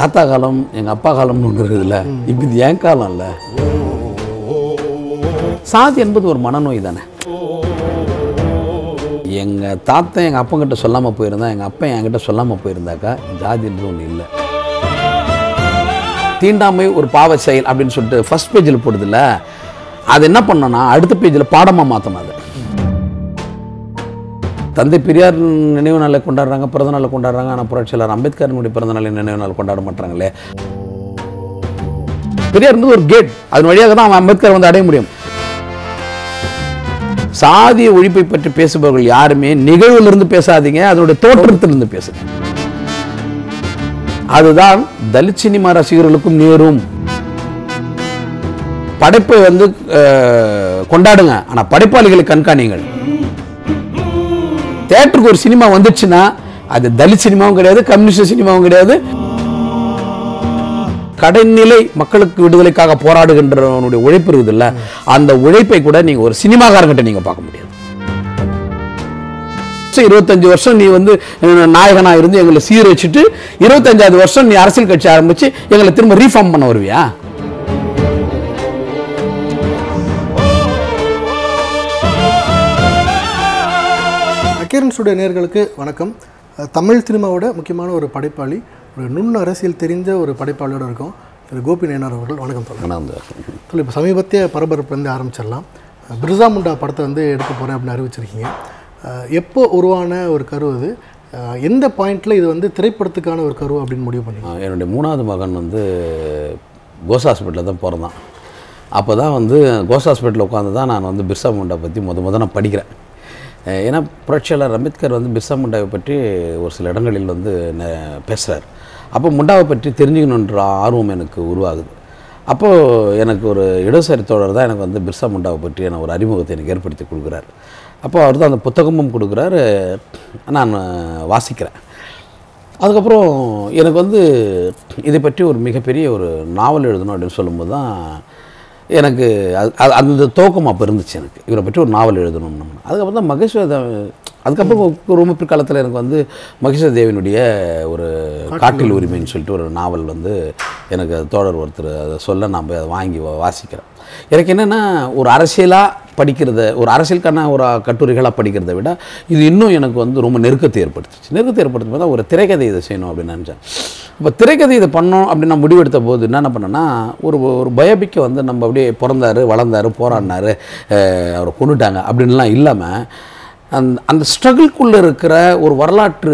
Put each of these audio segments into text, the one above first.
தாத்தா காலம் எங்கள் அப்பா காலம்னு ஒன்று இருக்குதுல்ல இப்போ இது என் காலம் இல்லை சாதி என்பது ஒரு மனநோய் தானே எங்கள் தாத்தா எங்கள் அப்பங்கிட்ட சொல்லாமல் போயிருந்தா எங்கள் அப்பா என்கிட்ட சொல்லாமல் போயிருந்தாக்கா ஜாதின்றது ஒன்று இல்லை தீண்டாமை ஒரு பாவ செயல் அப்படின்னு சொல்லிட்டு ஃபர்ஸ்ட் பேஜில் போடுதில்ல அது என்ன பண்ணோன்னா அடுத்த பேஜில் பாடமாக மாற்றணும் அது தந்தை பெரியார் நினைவு நாளை கொண்டாடுறாங்க பிறந்த நாளை கொண்டாடுறாங்க ஆனால் புரட்சியாளர் அம்பேத்கரனுடைய பிறந்த நாளை நினைவு நாள் கொண்டாட மாட்டாங்களே பெரியார் என்பது ஒரு கேட் அதன் வழியாக தான் அவன் அம்பேத்கர் வந்து அடைய முடியும் சாதிய ஒழிப்பை பற்றி பேசுபவர்கள் யாருமே நிகழ்விலிருந்து பேசாதீங்க அதனுடைய தோற்றத்திலிருந்து பேசுங்க அதுதான் தலித் சினிமா ரசிகர்களுக்கும் நேரும் படைப்பை வந்து அஹ், கொண்டாடுங்க ஆனா படைப்பாளிகளை கண்காணிங்கள் தேட்டருக்கு ஒரு சினிமா வந்துச்சுன்னா அது தலித் சினிமாவும் கிடையாது கம்யூனிஸ்ட் சினிமாவும் கிடையாது கடைநிலை மக்களுக்கு விடுதலைக்காக போராடுகின்றவனுடைய உழைப்பு இருக்குதுல்ல அந்த உழைப்பை கூட நீங்க ஒரு சினிமாக்காரங்கிட்ட நீங்க பார்க்க முடியாது சரி, இருபத்தஞ்சு வருஷம் நீ வந்து அஹ், நாயகனா இருந்து எங்களை சீரழிச்சிட்டு இருபத்தஞ்சாவது வருஷம் நீ அரசியல் கட்சி ஆரம்பிச்சு எங்களை திரும்ப ரீஃபார்ம் பண்ண வருவியா அக்கீரன் ஸ்டுடியோ நேர்களுக்கு வணக்கம் அஹ், தமிழ் சினிமாவோட முக்கியமான ஒரு படைப்பாளி ஒரு நுண் அரசியல் தெரிஞ்ச ஒரு படைப்பாளியோட இருக்கும் திரு கோபி நேனார் அவர்கள் வணக்கம் சொல்லுங்கள் ஆனா அந்த சொல்லி இப்போ சமீபத்திய பரபரப்பு வந்து ஆரம்பிச்சிடலாம் அஹ், பிர்சா முண்டா படத்தை வந்து எடுக்க போகிறேன் அப்படின்னு அறிவிச்சிருக்கீங்க அஹ், எப்போ உருவான ஒரு கரு அது அஹ், எந்த பாயிண்ட்டில் இது வந்து திரைப்படத்துக்கான ஒரு கரு அப்படின்னு முடிவு பண்ணீங்க ஆஹ் என்னுடைய மூணாவது மகன் வந்து கோஸ் ஹாஸ்பிட்டலில் தான் பிறந்தான் அப்போ தான் வந்து கோஸ் ஹாஸ்பிட்டலில் உட்காந்து தான் நான் வந்து பிர்சா முண்டா பற்றி முத முத நான் படிக்கிறேன் அஹ் ஏன்னா புரட்சியாளர் அம்பேத்கர் வந்து பிர்சா முண்டாவை பற்றி ஒரு சில இடங்களில் வந்து பேசுகிறார் அப்போ முண்டாவை பற்றி தெரிஞ்சுக்கணுன்ற ஆர்வம் எனக்கு உருவாகுது அப்போது எனக்கு ஒரு இடதுசாரி தோழர் தான் எனக்கு வந்து பிர்சா முண்டாவை பற்றியான ஒரு அறிமுகத்தை எனக்கு ஏற்படுத்தி கொடுக்குறாரு அப்போ அவர் தான் அந்த புத்தகமும் கொடுக்குறாரு நான் வாசிக்கிறேன் அதுக்கப்புறம் எனக்கு வந்து இதை பற்றி ஒரு மிகப்பெரிய ஒரு நாவல் எழுதணும் அப்படின்னு சொல்லும்போது தான் எனக்கு அது அது- அந்த துவக்கம் அப்போ இருந்துச்சு எனக்கு இவரை பற்றி ஒரு நாவல் எழுதணும்னு அதுக்கப்புறம் தான் மகேஸ்வர தேவ- அதுக்கப்புறம் ஒரு ரொம்ப பிற்காலத்தில் எனக்கு வந்து மகேஸ்வர தேவனுடைய ஒரு காட்டில் உரிமைன்னு சொல்லிட்டு ஒரு நாவல் வந்து எனக்கு தோழர் ஒருத்தர் அதை சொல்ல நான் போய் அதை வாங்கி வா- வாசிக்கிறேன் எனக்கு என்னென்னா ஒரு அரசியலாக படிக்கிறத ஒரு அரசியலுக்கான ஒரு கட்டுரைகளாக படிக்கிறதை விட இது இன்னும் எனக்கு வந்து ரொம்ப நெருக்கத்தை ஏற்படுத்துச்சு நெருக்கத்தை ஏற்படுத்தும் போது தான் ஒரு திரைக்கதை இதை செய்யணும் அப்படின்னு நினச்சேன் இப்போ திரைக்கதை இதை பண்ணோம் அப்படின்னு நான் முடிவெடுத்த போது என்னென்ன பண்ணேன்னா ஒரு ஒரு பயோபிக்கை வந்து நம்ம அப்படியே பிறந்தாரு வளர்ந்தாரு போராடினாரு அஹ் அவரை கொண்டுட்டாங்க அப்படின்லாம் இல்லாமல் அந்த அந்த ஸ்ட்ரகிள்குள்ளே இருக்கிற ஒரு வரலாற்று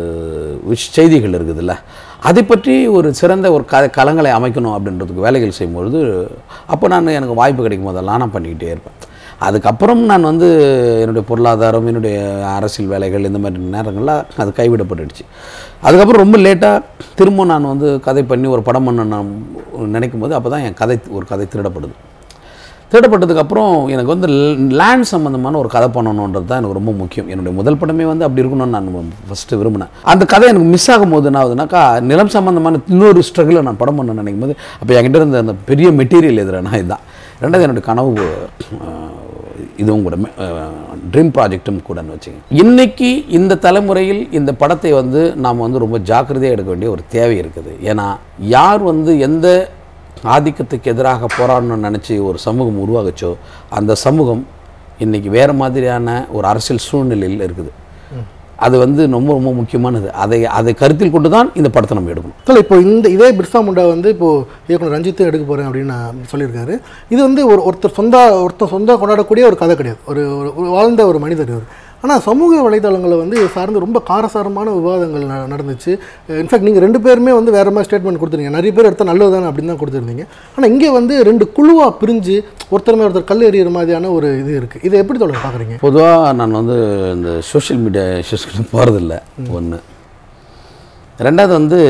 விஷ் செய்திகள் இருக்குதுல்ல அதை பற்றி ஒரு சிறந்த ஒரு க களங்களை அமைக்கணும் அப்படின்றதுக்கு வேலைகள் செய்யும்பொழுது அப்போ நான் எனக்கு வாய்ப்பு கிடைக்கும் போதெல்லாம் நான் பண்ணிக்கிட்டே இருப்பேன் அதுக்கப்புறம் நான் வந்து என்னுடைய பொருளாதாரம் என்னுடைய அரசியல் வேலைகள் இந்த மாதிரி நேரங்கள்லாம் அது கைவிடப்பட்டுடுச்சு அதுக்கப்புறம் ரொம்ப லேட்டாக திரும்ப நான் வந்து கதை பண்ணி ஒரு படம் பண்ண நான் நினைக்கும் போது அப்போ தான் என் கதை ஒரு கதை திருடப்படுது திருடப்பட்டதுக்கப்புறம் எனக்கு வந்து லேண்ட் சம்மந்தமான ஒரு கதை பண்ணணுன்றது தான் எனக்கு ரொம்ப முக்கியம் என்னுடைய முதல் படமே வந்து அப்படி இருக்கணும்னு நான் ஃபஸ்ட்டு விரும்பினேன் அந்த கதை எனக்கு மிஸ் ஆகும் போது என்ன ஆகுதுனாக்கா நிலம் சம்மந்தமான இன்னொரு ஸ்ட்ரகிளை நான் படம் பண்ண நினைக்கும் போது அப்போ என்கிட்ட இருந்த அந்த பெரிய மெட்டீரியல் எதிரானா இதுதான் ரெண்டாவது என்னுடைய கனவு அஹ், இதுவும் கூட ட்ரீம் ப்ராஜெக்ட்டும் கூடன்னு வச்சுங்க இன்னைக்கு இந்த தலைமுறையில் இந்த படத்தை வந்து நாம் வந்து ரொம்ப ஜாக்கிரதையாக எடுக்க வேண்டிய ஒரு தேவை இருக்குது ஏன்னா யார் வந்து எந்த ஆதிக்கத்துக்கு எதிராக போராடணும்னு நினச்சி ஒரு சமூகம் உருவாகுச்சோ அந்த சமூகம் இன்னைக்கு வேறு மாதிரியான ஒரு அரசியல் சூழ்நிலையில் இருக்குது அது வந்து ரொம்ப ரொம்ப முக்கியமானது அதை அதை கருத்தில் கொண்டு தான் இந்த படத்தை நம்ம எடுக்கணும் இல்லை இப்போ இந்த இதே பிர்சா முண்டா வந்து இப்போ இயக்குனர் ரஞ்சித்தும் எடுக்க போகிறேன் அப்படின்னு நான் சொல்லியிருக்காரு இது வந்து ஒரு ஒருத்தர் சொந்த ஒருத்தர் சொந்த கொண்டாடக்கூடிய ஒரு கதை கிடையாது ஒரு ஒரு- ஒரு வாழ்ந்த ஒரு மனிதர் இவர் ஆனால் சமூக வலைதளங்களில் வந்து இது சார்ந்து ரொம்ப காரசாரமான விவாதங்கள் ந- நடந்துச்சு இன்ஃபேக்ட் நீங்கள் ரெண்டு பேருமே வந்து வேறு மாதிரி ஸ்டேட்மெண்ட் கொடுத்துருங்க நிறைய பேர் எடுத்தால் நல்லது தானே அப்படின்னு தான் கொடுத்துருந்தீங்க ஆனால் இங்கே வந்து ரெண்டு குழுவாக பிரிஞ்சு ஒருத்தர் மேல ஒருத்தர் கல் எறிகிற மாதிரியான ஒரு இது இருக்குது இதை எப்படி தொடர் பார்க்குறீங்க பொதுவாக நான் வந்து இந்த சோஷியல் மீடியா இஷ்யூஸ்க்கு போகிறதில்ல ஒன்று ரெண்டாவது வந்து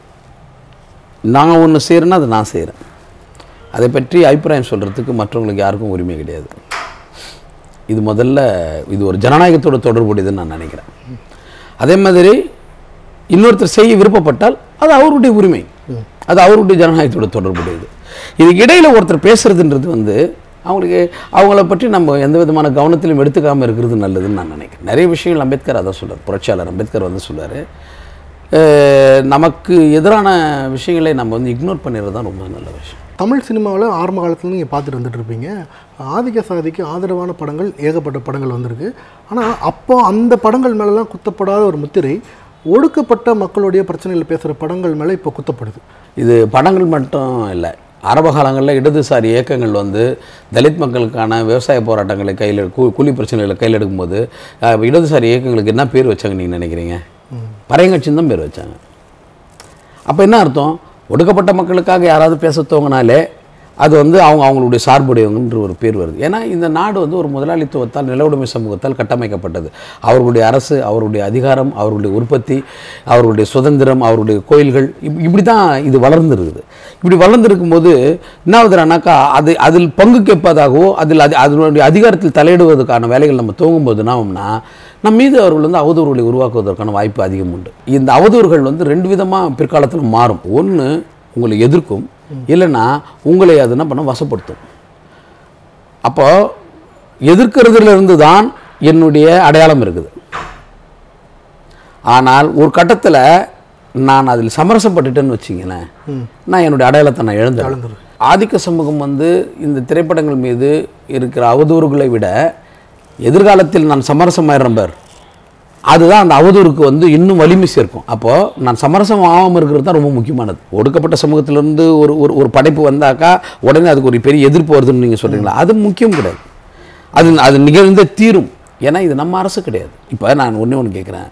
நான் ஒன்று செய்கிறேன்னா அதை நான் செய்கிறேன் அதை பற்றி அபிப்பிராயம் சொல்கிறதுக்கு மற்றவங்களுக்கு யாருக்கும் உரிமை கிடையாது இது முதல்ல இது ஒரு ஜனநாயகத்தோட தொடர்புடையதுன்னு நான் நினைக்கிறேன் அதே மாதிரி இன்னொருத்தர் செய்ய விருப்பப்பட்டால் அது அவருடைய உரிமை அது அவருடைய ஜனநாயகத்தோட தொடர்புடையது இதுக்கு இடையில் ஒருத்தர் பேசுறதுன்றது வந்து அவங்களுக்கு அவங்கள பற்றி நம்ம எந்த விதமான கவனத்திலும் எடுத்துக்காமல் இருக்கிறது நல்லதுன்னு நான் நினைக்கிறேன் நிறைய விஷயங்கள் அம்பேத்கர் அதான் சொல்றார் புரட்சியாளர் அம்பேத்கர் வந்து சொல்றாரு அஹ், நமக்கு எதிரான விஷயங்களை நம்ம வந்து இக்னோர் பண்ணிடுறது தான் ரொம்ப நல்ல விஷயம் தமிழ் சினிமாவில் ஆரம்ப காலத்துல நீங்கள் பார்த்துட்டு வந்துட்டு இருப்பீங்க ஆதிக்க சாதிக்கு ஆதரவான படங்கள் ஏகப்பட்ட படங்கள் வந்திருக்கு ஆனால் அப்போ அந்த படங்கள் மேலெல்லாம் குத்தப்படாத ஒரு முத்திரை ஒடுக்கப்பட்ட மக்களுடைய பிரச்சனைகளை பேசுகிற படங்கள் மேலே இப்போ குத்தப்படுது இது படங்கள் மட்டும் இல்லை ஆரம்ப காலங்களில் இடதுசாரி இயக்கங்கள் வந்து தலித் மக்களுக்கான விவசாய போராட்டங்களை கையில் கூ கூலி பிரச்சனைகளை கையில் எடுக்கும்போது அஹ், இடதுசாரி இயக்கங்களுக்கு என்ன பேர் வச்சாங்க நீங்கள் நினைக்கிறீங்க பறையங்கட்சின்னு தான் பேர் வச்சாங்க அப்போ என்ன அர்த்தம் ஒடுக்கப்பட்ட மக்களுக்காக யாராவது பேச துவங்கினாலே அது வந்து அவங்க அவங்களுடைய சார்புடையவங்கன்ற ஒரு பேர் வருது ஏன்னா இந்த நாடு வந்து ஒரு முதலாளித்துவத்தால் நில உடைமை சமூகத்தால் கட்டமைக்கப்பட்டது அவர்களுடைய அரசு அவருடைய அதிகாரம் அவர்களுடைய உற்பத்தி அவர்களுடைய சுதந்திரம் அவருடைய கோயில்கள் இப் இப்படி தான் இது வளர்ந்துருக்குது இப்படி வளர்ந்துருக்கும் போது என்ன ஆகுதுனாக்கா அது அதில் பங்கு கேட்பதாகவோ அதில் அது அதனுடைய அதிகாரத்தில் தலையிடுவதற்கான வேலைகள் நம்ம துவங்கும்போது என்ன ஆகும்னா நம்ம மீது அவர்கள் வந்து அவதூறுகளை உருவாக்குவதற்கான வாய்ப்பு அதிகம் உண்டு இந்த அவதூறுகள் வந்து ரெண்டு விதமாக பிற்காலத்தில் மாறும் ஒன்று உங்களை எதிர்க்கும் இல்லைன்னா உங்களை அது என்ன பண்ண வசப்படுத்தும் அப்போ எதிர்க்கிறதுல இருந்து தான் என்னுடைய அடையாளம் இருக்குது ஆனால் ஒரு கட்டத்தில் நான் அதில் சமரசப்பட்டுட்டேன்னு வச்சிங்களேன் நான் என்னுடைய அடையாளத்தை நான் இழந்தேன் ஆதிக்க சமூகம் வந்து இந்த திரைப்படங்கள் மீது இருக்கிற அவதூறுகளை விட எதிர்காலத்தில் நான் சமரசமாயிடுறேன் பார் அதுதான் அந்த அவதூறுக்கு வந்து இன்னும் வலிமை சேர்க்கும் அப்போது நான் சமரசம் ஆகாமல் இருக்கிறது தான் ரொம்ப முக்கியமானது ஒடுக்கப்பட்ட சமூகத்திலேருந்து ஒரு ஒரு ஒரு படைப்பு வந்தாக்கா உடனே அதுக்கு ஒரு பெரிய எதிர்ப்பு வருதுன்னு நீங்கள் சொல்கிறீங்களா அது முக்கியம் கிடையாது அது அது நிகழ்ந்த தீரும் ஏன்னா இது நம்ம அரசு கிடையாது இப்போ நான் ஒன்றே ஒன்று கேட்குறேன்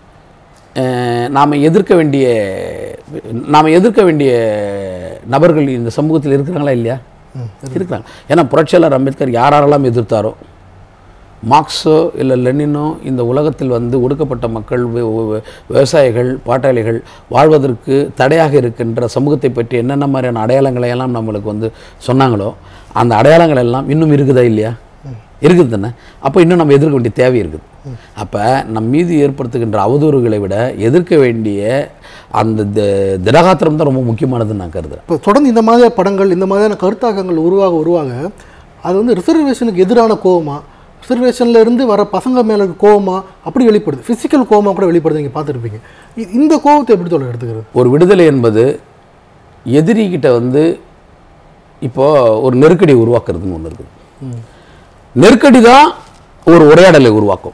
நாம் எதிர்க்க வேண்டிய நாம் எதிர்க்க வேண்டிய நபர்கள் இந்த சமூகத்தில் இருக்கிறாங்களா இல்லையா இருக்கிறாங்க ஏன்னா புரட்சியாளர் அம்பேத்கர் யார் யாரெல்லாம் எதிர்த்தாரோ மார்க்ஸோ இல்லை லெனினோ இந்த உலகத்தில் வந்து ஒடுக்கப்பட்ட மக்கள் வி- வி- விவசாயிகள் பாட்டாளிகள் வாழ்வதற்கு தடையாக இருக்கின்ற சமூகத்தை பற்றி என்னென்ன மாதிரியான அடையாளங்களை எல்லாம் நம்மளுக்கு வந்து சொன்னாங்களோ அந்த அடையாளங்கள் எல்லாம் இன்னும் இருக்குதா இல்லையா இருக்குது தானே அப்போ இன்னும் நம்ம எதிர்க்க வேண்டிய தேவை இருக்குது அப்போ நம் மீது ஏற்படுத்துகின்ற அவதூறுகளை விட எதிர்க்க வேண்டிய அந்த தி- திடகாத்திரம் தான் ரொம்ப முக்கியமானதுன்னு நான் கருதுறேன் இப்போ தொடர்ந்து இந்த மாதிரியான படங்கள் இந்த மாதிரியான கருத்தாக்கங்கள் உருவாக உருவாக அது வந்து ரிசர்வேஷனுக்கு எதிரான கோவமா ரிசர்வேஷன்ல இருந்து வர பசங்க மேல இருக்க கோவமா அப்படி வெளிப்படுது ஃபிசிக்கல் கோவமா கூட வெளிப்படுது நீங்கள் பார்த்துருப்பீங்க இ- இந்த கோவத்தை எப்படி சொல்ல எடுத்துக்கிறது ஒரு விடுதலை என்பது எதிரிகிட்ட வந்து இப்போ ஒரு நெருக்கடி உருவாக்குறதுன்னு ஒன்று இருக்குது நெருக்கடி தான் ஒரு உரையாடலை உருவாக்கும்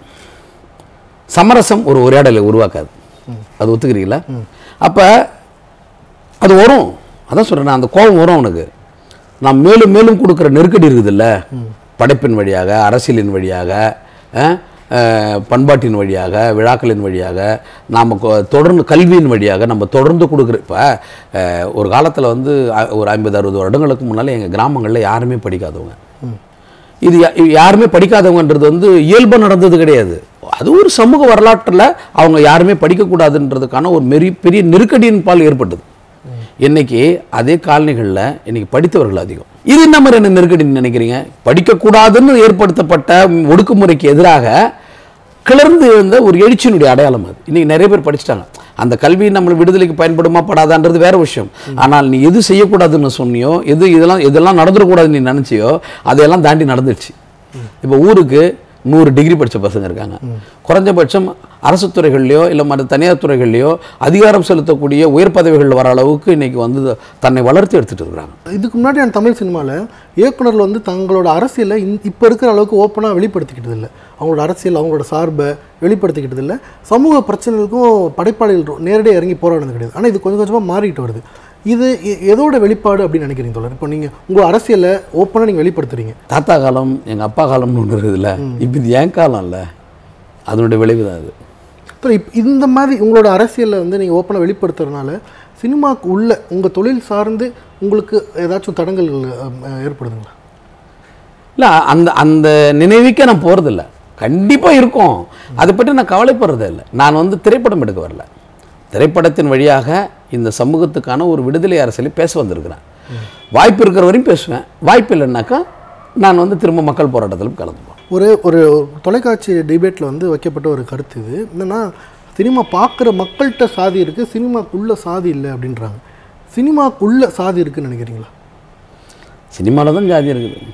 சமரசம் ஒரு உரையாடலை உருவாக்காது அது ஒத்துக்கிறீங்களா அப்போ அது வரும் அதான் சொல்கிறேன் அந்த கோபம் வரும் அவனுக்கு நான் மேலும் மேலும் கொடுக்குற நெருக்கடி இருக்குதுல்ல படைப்பின் வழியாக அரசியலின் வழியாக அஹ், அஹ், பண்பாட்டின் வழியாக விழாக்களின் வழியாக நாம் தொடர்ந்து கல்வியின் வழியாக நம்ம தொடர்ந்து கொடுக்குற இப்போ ஒரு காலத்தில் வந்து அ- ஒரு ஐம்பது அறுபது வருடங்களுக்கு முன்னால் எங்கள் கிராமங்களில் யாருமே படிக்காதவங்க இது யா- இது யாருமே படிக்காதவங்கன்றது வந்து இயல்பா நடந்தது கிடையாது அது ஒரு சமூக வரலாற்றில் அவங்க யாருமே படிக்கக்கூடாதுன்றதுக்கான ஒரு மெரி பெரிய நெருக்கடியின் பால் ஏற்பட்டது இன்னைக்கு அதே காலனிகளில் இன்னைக்கு படித்தவர்கள் அதிகம் இது என்ன மாதிரி என்ன நெருக்கடின்னு நினைக்கிறீங்க படிக்கக்கூடாதுன்னு ஏற்படுத்தப்பட்ட ஒடுக்குமுறைக்கு எதிராக கிளர்ந்து எழுந்த ஒரு எழுச்சியினுடைய அடையாளம் அது இன்னைக்கு நிறைய பேர் படிச்சிட்டாங்க அந்த கல்வி நம்ம விடுதலைக்கு பயன்படுமா படாதான்றது வேற விஷயம் ஆனால் நீ எது செய்யக்கூடாதுன்னு சொன்னியோ எது இதெல்லாம் இதெல்லாம் நடந்துடக்கூடாதுன்னு நீ நினச்சியோ அதையெல்லாம் தாண்டி நடந்துடுச்சு இப்போ ஊருக்கு நூறு டிகிரி படித்த பசங்க இருக்காங்க குறைஞ்சபட்சம் அரசு துறைகள்லையோ இல்லை மற்ற தனியார் துறைகள்லையோ அதிகாரம் செலுத்தக்கூடிய உயர் பதவிகள் வர அளவுக்கு இன்னைக்கு வந்து தன்னை வளர்த்து எடுத்துட்டு இருக்கிறாங்க இதுக்கு முன்னாடி அந்த தமிழ் சினிமாவில் இயக்குனர்கள் வந்து தங்களோட அரசியலை இப்போ இருக்கிற அளவுக்கு ஓப்பனாக வெளிப்படுத்திக்கிட்டது இல்லை அவங்களோட அரசியல் அவங்களோட சார்பை வெளிப்படுத்திக்கிட்டது இல்லை சமூக பிரச்சனைகளுக்கும் படைப்பாளிகள் நேரடியாக இறங்கி போராடுறது கிடையாது ஆனால் இது கொஞ்சம் கொஞ்சமாக மாறிக்கிட்டு வருது இது எ- எதோட வெளிப்பாடு அப்படின்னு நினைக்கிறீங்க தோழர் இப்போ நீங்கள் உங்கள் அரசியலை ஓப்பனாக நீங்கள் வெளிப்படுத்துறீங்க தாத்தா காலம் எங்கள் அப்பா காலம்னு ஒன்று இருக்குதுல்ல இப்போ இது ஏன் காலம் இல்லை அதனுடைய விளைவு தான் அது இப்போ இப் இந்த மாதிரி உங்களோட அரசியலை வந்து நீங்கள் ஓப்பனாக வெளிப்படுத்துறதுனால சினிமாவுக்கு உள்ள உங்கள் தொழில் சார்ந்து உங்களுக்கு ஏதாச்சும் தடங்கல்கள் அஹ், ஏற்படுதுங்களா இல்லை அந்த அந்த நினைவுக்கே நான் போகிறதில்ல கண்டிப்பாக இருக்கும் அதை பற்றி நான் கவலைப்படுறதே இல்லை நான் வந்து திரைப்படம் எடுக்க வரல திரைப்படத்தின் வழியாக இந்த சமூகத்துக்கான ஒரு விடுதலை அரசியலை பேச வந்திருக்கிறேன் வாய்ப்பு இருக்கிற வரையும் பேசுவேன் வாய்ப்பு இல்லைன்னாக்கா நான் வந்து திரும்ப மக்கள் போராட்டத்திலும் கலந்துப்பேன் ஒரு ஒரு தொலைக்காட்சி டிபேட்டில் வந்து வைக்கப்பட்ட ஒரு கருத்து இது என்னன்னா சினிமா பார்க்குற மக்கள்கிட்ட சாதி இருக்குது சினிமாக்குள்ள சாதி இல்லை அப்படின்றாங்க சினிமாக்குள்ள சாதி இருக்குன்னு நினைக்கிறீங்களா சினிமாவில் தான் ஜாதி இருக்குது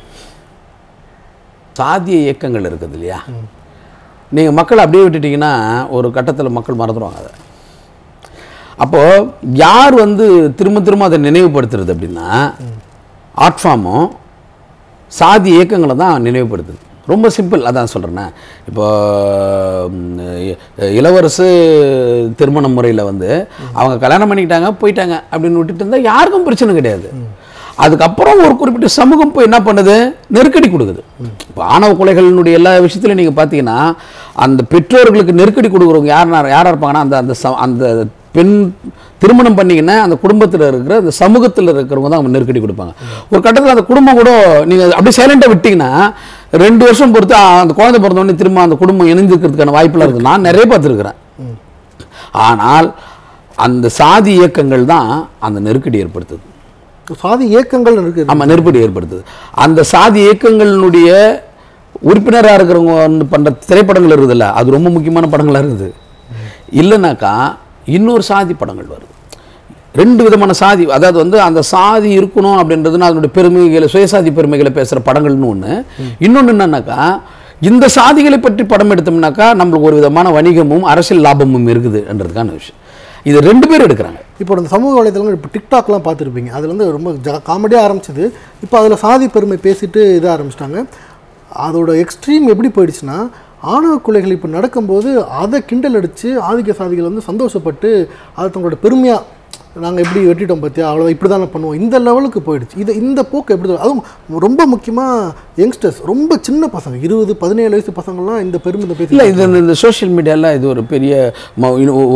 சாதிய இயக்கங்கள் இருக்குது இல்லையா நீங்கள் மக்களை அப்படியே விட்டுட்டீங்கன்னா ஒரு கட்டத்தில் மக்கள் மறந்துடுவாங்க அதை அப்போது யார் வந்து திரும்ப திரும்ப அதை நினைவுபடுத்துறது அப்படின்னா ஆர்ட் ஃபார்மும் சாதி இயக்கங்களை தான் நினைவுபடுத்துது ரொம்ப சிம்பிள் அதான் சொல்கிறேன்னே இப்போ ம், இ- இளவரசு திருமண முறையில் வந்து அவங்க கல்யாணம் பண்ணிக்கிட்டாங்க போயிட்டாங்க அப்படின்னு விட்டுட்டு இருந்தால் யாருக்கும் பிரச்சனை கிடையாது அதுக்கப்புறம் ஒரு குறிப்பிட்ட சமூகம் போய் என்ன பண்ணுது நெருக்கடி கொடுக்குது இப்போ ஆணவ கொலைகளினுடைய எல்லா விஷயத்துலையும் நீங்கள் பார்த்தீங்கன்னா அந்த பெற்றோர்களுக்கு நெருக்கடி கொடுக்குறவங்க யார் யாராக இருப்பாங்கன்னா அந்த அந்த ச- அந்த பெண் திருமணம் பண்ணிங்கன்னா அந்த குடும்பத்தில் இருக்கிற அந்த சமூகத்தில் இருக்கிறவங்க தான் அவங்க நெருக்கடி கொடுப்பாங்க ஒரு கட்டத்தில் அந்த குடும்பம் கூட நீங்கள் அப்படியே சைலண்டாக விட்டிங்கன்னா ரெண்டு வருஷம் பொறுத்து ஆ, அந்த குழந்தை பிறந்தோடனே திரும்ப அந்த குடும்பம் இணைந்துக்கிறதுக்கான வாய்ப்பெல்லாம் இருக்குது நான் நிறைய பார்த்துருக்குறேன் ஆனால் அந்த சாதி இயக்கங்கள் தான் அந்த நெருக்கடி ஏற்படுத்துது சாதி இயக்கங்கள் இருக்குது ஆமா நெருக்கடி ஏற்படுத்துது அந்த சாதி இயக்கங்களினுடைய உறுப்பினராக இருக்கிறவங்க வந்து பண்ணுற திரைப்படங்கள் இருக்குதுல்ல அது ரொம்ப முக்கியமான படங்களாக இருக்குது இல்லைனாக்கா இன்னொரு சாதி படங்கள் வருது ரெண்டு விதமான சாதி அதாவது வந்து அந்த சாதி இருக்கணும் அப்படின்றதுனா அதனுடைய பெருமைகளை சுயசாதி பெருமைகளை பேசுகிற படங்கள்னு ஒன்று இன்னொன்று என்னன்னாக்கா இந்த சாதிகளை பற்றி படம் எடுத்தோம்னாக்கா நம்மளுக்கு ஒரு விதமான வணிகமும் அரசியல் லாபமும் இருக்குதுன்றதுக்கான விஷயம் இது ரெண்டு பேரும் எடுக்கிறாங்க இப்போ இந்த சமூக வலைதளங்கள் இப்போ டிக்டாக்லாம் பார்த்துருப்பீங்க அதில் வந்து ரொம்ப ஜா காமெடியாக ஆரம்பிச்சது இப்போ அதில் சாதி பெருமை பேசிட்டு இதாக ஆரம்பிச்சிட்டாங்க அதோட எக்ஸ்ட்ரீம் எப்படி போயிடுச்சுன்னா ஆணவ கொலைகள் இப்போ நடக்கும்போது அதை கிண்டல் அடித்து ஆதிக்க சாதிகள் வந்து சந்தோஷப்பட்டு அதை தங்களோட பெருமையாக நாங்கள் எப்படி வெட்டிட்டோம் பார்த்தியா அவ்வளோ இப்படி தானே பண்ணுவோம் இந்த லெவலுக்கு போயிடுச்சு இது இந்த போக்கு எப்படி தான் அதுவும் ரொம்ப முக்கியமாக யங்ஸ்டர்ஸ் ரொம்ப சின்ன பசங்க இருபது பதினேழு வயசு பசங்கள்லாம் இந்த பெருமிதம் பேசி இல்லை இது இந்த- இந்த சோஷியல் மீடியாவில் இது ஒரு பெரிய ம- இன்னும் ஒ-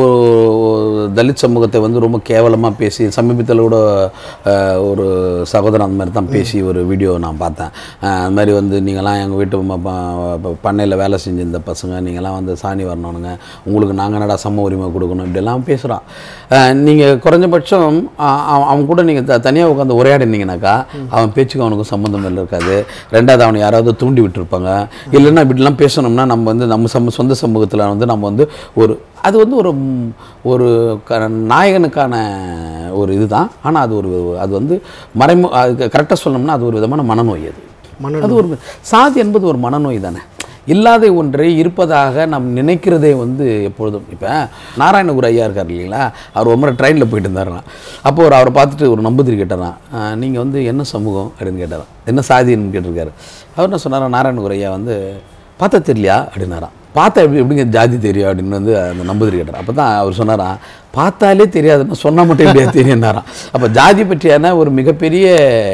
ஒ- தலித் சமூகத்தை வந்து ரொம்ப கேவலமாக பேசி சமீபத்தில் கூட அஹ், ஒரு சகோதரன் அந்த மாதிரி தான் பேசி ஒரு வீடியோ நான் பார்த்தேன் அஹ், அந்த மாதிரி வந்து நீங்களாம் எங்கள் வீட்டு ம- ப- ப- பண்ணையில் வேலை செஞ்சிருந்த பசங்க நீங்களாம் வந்து சாணி வரணுங்க உங்களுக்கு நாங்கள் என்னடா சம உரிமை கொடுக்கணும் இப்படியெல்லாம் பேசுகிறான் நீங்கள் குறைஞ்சபட்சம் அ- அவன் அவன் கூட நீங்கள் த தனியாக உட்காந்து உரையாடினீங்கனாக்கா அவன் பேச்சுக்கு அவனுக்கு சம்மந்தம் இல்லை இருக்காது ரெண்டாவது அவனை யாராவது தூண்டி விட்டுருப்பாங்க இல்லைன்னா இப்படிலாம் பேசணும்னா நம்ம வந்து நம்ம சம சொந்த சமூகத்தில் வந்து நம்ம வந்து ஒரு அது வந்து ஒரு ம், ஒரு க நாயகனுக்கான ஒரு இதுதான் ஆனால் அது ஒரு அது வந்து மறைமு அது கரெக்டாக சொல்லணும்னா அது ஒரு விதமான மனநோய் அது மன அது ஒரு சாதி என்பது ஒரு மனநோய் தானே இல்லாத ஒன்றை இருப்பதாக நாம் நினைக்கிறதே வந்து எப்பொழுதும் இப்போ நாராயணகுரு ஐயா இருக்கார் இல்லைங்களா அவர் ஒரு முறை ட்ரெயினில் போயிட்டு இருந்தாராம் அப்போ ஒரு அவரை பார்த்துட்டு ஒரு நம்பூதிரி கேட்டாராம் நீங்கள் வந்து என்ன சமூகம் அப்படின்னு கேட்டாராம் என்ன சாதின்னு கேட்டிருக்காரு அவர் என்ன சொன்னாரா நாராயணகுரு ஐயா வந்து பார்த்தா தெரியலையா அப்படின்னாராம் பார்த்தா எப்படி எப்படிங்க ஜாதி தெரியும் அப்படின்னு வந்து அந்த நம்பூதிரி கேட்டார் அப்போ தான் அவர் சொன்னாராம் பார்த்தாலே தெரியாதுன்னா சொன்னால் மட்டும் எப்படியா தெரியும்னாராம் அப்போ ஜாதி பற்றியான ஒரு மிகப்பெரிய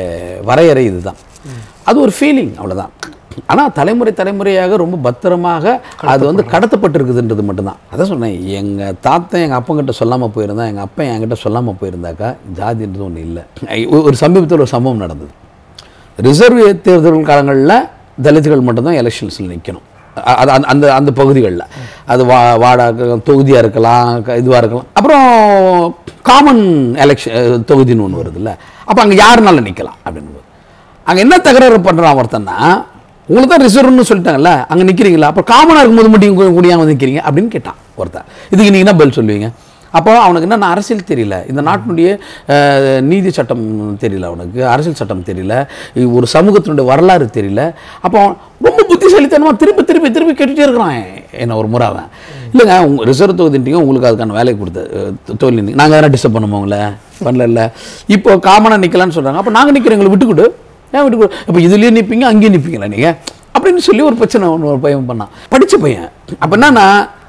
வரையறை இதுதான் அது ஒரு ஃபீலிங் அவ்வளவுதான் ஆனால் தலைமுறை தலைமுறையாக ரொம்ப பத்திரமாக அது வந்து கடத்தப்பட்டிருக்குதுன்றது மட்டும்தான் அதான் சொன்னேன் எங்கள் தாத்தன் எங்கள் அப்பங்கிட்ட சொல்லாமல் போயிருந்தா எங்கள் அப்பா என்கிட்ட சொல்லாமல் போயிருந்தாக்கா ஜாதின்றது ஒன்று இல்லை ஒரு சமீபத்தில் ஒரு சம்பவம் நடந்தது ரிசர்வ் தேர்தல் காலங்களில் தலித்துகள் மட்டும்தான் எலெக்ஷன்ஸில் நிற்கணும் அ- அது அந்த- அந்த அந்த பகுதிகளில் அது வா வார்டா தொகுதியாக இருக்கலாம் இதுவாக இருக்கலாம் அப்புறம் காமன் எலெக்ஷன் தொகுதின்னு ஒன்று வருதுல்ல அப்போ அங்கே யாருனாலும் நிற்கலாம் அப்படின்னு அங்கே என்ன தகராறு பண்ணுறான் ஒருத்தன்னா உங்களுக்கு தான் ரிசர்வ்னு சொல்லிட்டாங்கல்ல அங்கே நிற்கிறீங்களா அப்போ காமனாக இருக்கும்போது மட்டும் இங்கே கூடியாக வந்து நிற்கிறீங்க அப்படின்னு கேட்டான் ஒருத்தன் இதுக்கு நீங்கள் என்ன பதில் சொல்லுவீங்க அப்போ அவனுக்கு என்ன அரசியல் தெரியல இந்த நாட்டினுடைய அஹ், நீதி சட்டம் தெரியல அவனுக்கு அரசியல் சட்டம் தெரியல இ- ஒரு சமூகத்தினுடைய வரலாறு தெரியல அப்போ அவன் ரொம்ப புத்திசாலித்தனமாக திருப்பி திருப்பி திருப்பி கேட்டுகிட்டே இருக்கிறான் என்ன ஒரு முறை அவன் இல்லைங்க உங்கள் ரிசர்வ் தொகுதிட்டீங்க உங்களுக்கு அதுக்கான வேலையை கொடுத்த அஹ், தொ- தொழில் நாங்கள் எதனா டிஸ்டர்ப் பண்ணுமோ உங்களை பண்ணல இல்லை இப்போ காமனாக நிற்கலான்னு சொல்கிறாங்க அப்போ நாங்கள் நிற்கிறோம் எங்களை விட்டு கொடு ஏன் விட்டு கொடு அப்போ இதுலேயும் நிற்பீங்க அங்கேயும் நிற்பீங்களா நீங்கள் அப்படின்னு சொல்லி ஒரு பிரச்சனை ஒன்று ஒரு பையன் பண்ணான் படித்த பையன் அப்போ என்னன்னா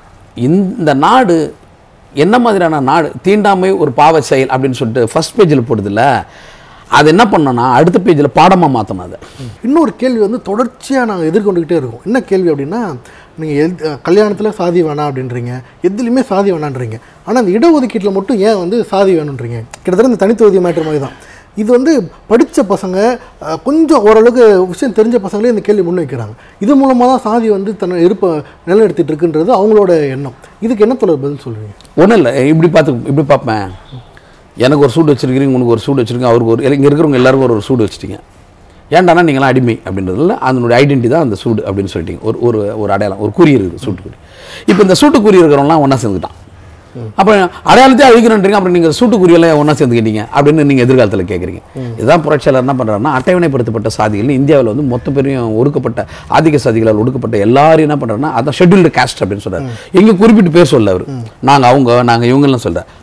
இந்த நாடு என்ன மாதிரியான நாடு தீண்டாமை ஒரு பாவ செயல் அப்படின்னு சொல்லிட்டு ஃபர்ஸ்ட் பேஜில் போடுதில்ல அது என்ன பண்ணோன்னா அடுத்த பேஜில் பாடமாக மாற்றணும் அதை இன்னொரு கேள்வி வந்து தொடர்ச்சியாக நாங்கள் எதிர்கொண்டுக்கிட்டே இருக்கோம் என்ன கேள்வி அப்படின்னா நீங்கள் எல் கல்யாணத்தில் சாதி வேணாம் அப்படின்றீங்க எதுலேயுமே சாதி வேணான்றீங்க ஆனால் அந்த இடஒதுக்கீட்டில் மட்டும் ஏன் வந்து சாதி வேணுன்றீங்க கிட்டத்தட்ட இந்த தனித்தொகுதி மேட்டர் மாதிரி தான் இது வந்து படித்த பசங்க அஹ், கொஞ்சம் ஓரளவுக்கு விஷயம் தெரிஞ்ச பசங்களே இந்த கேள்வி முன் வைக்கிறாங்க இது மூலமாக தான் சாதி வந்து தன்னை இருப்ப நிலைநிறுத்திட்டு இருக்குன்றது அவங்களோட எண்ணம் இதுக்கு என்ன தொடர் பதில் சொல்லுவீங்க ஒன்றும் இல்லை இப்படி பார்த்து இப்படி பார்ப்பேன் எனக்கு ஒரு சூடு வச்சிருக்கிறீங்க உனக்கு ஒரு சூடு வச்சிருக்கீங்க அவருக்கு ஒரு இங்கே இருக்கிறவங்க எல்லாருக்கும் ஒரு ஒரு சூடு வச்சிட்டீங்க ஏன்டானா நீங்களாம் அடிமை அப்படின்றதுல அதனுடைய ஐடென்டி தான் அந்த சூடு அப்படின்னு சொல்லிட்டீங்க ஒரு ஒரு ஒரு அடையாளம் ஒரு குறி இருக்குது சூட்டு குறி இப்போ இந்த சூட்டு குறி இருக்கிறவங்களாம் ஒன்றா சேர்ந்துட்டான் அப்போ அடையாளத்தையே அழிக்கணுன்றீங்க அப்புறம் நீங்கள் சூட்டுக்குரியெல்லாம் ஒன்றா சேர்ந்துக்கிட்டீங்க அப்படின்னு நீங்கள் எதிர்காலத்தில் கேட்குறீங்க இதுதான் புரட்சியாளர் என்ன பண்ணுறாருன்னா அட்டவணைப்படுத்தப்பட்ட சாதிகள் இந்தியாவில் வந்து மொத்த பெரியும் ஒடுக்கப்பட்ட ஆதிக்க சாதிகளால் ஒடுக்கப்பட்ட எல்லாரையும் என்ன பண்ணுறாருன்னா அதான் ஷெட்யூல்டு காஸ்ட் அப்படின்னு சொல்றாரு எங்கே குறிப்பிட்டு பேர் சொல்ல அவர் நாங்கள் அவங்க நாங்கள் இவங்கெல்லாம் சொல்கிறார்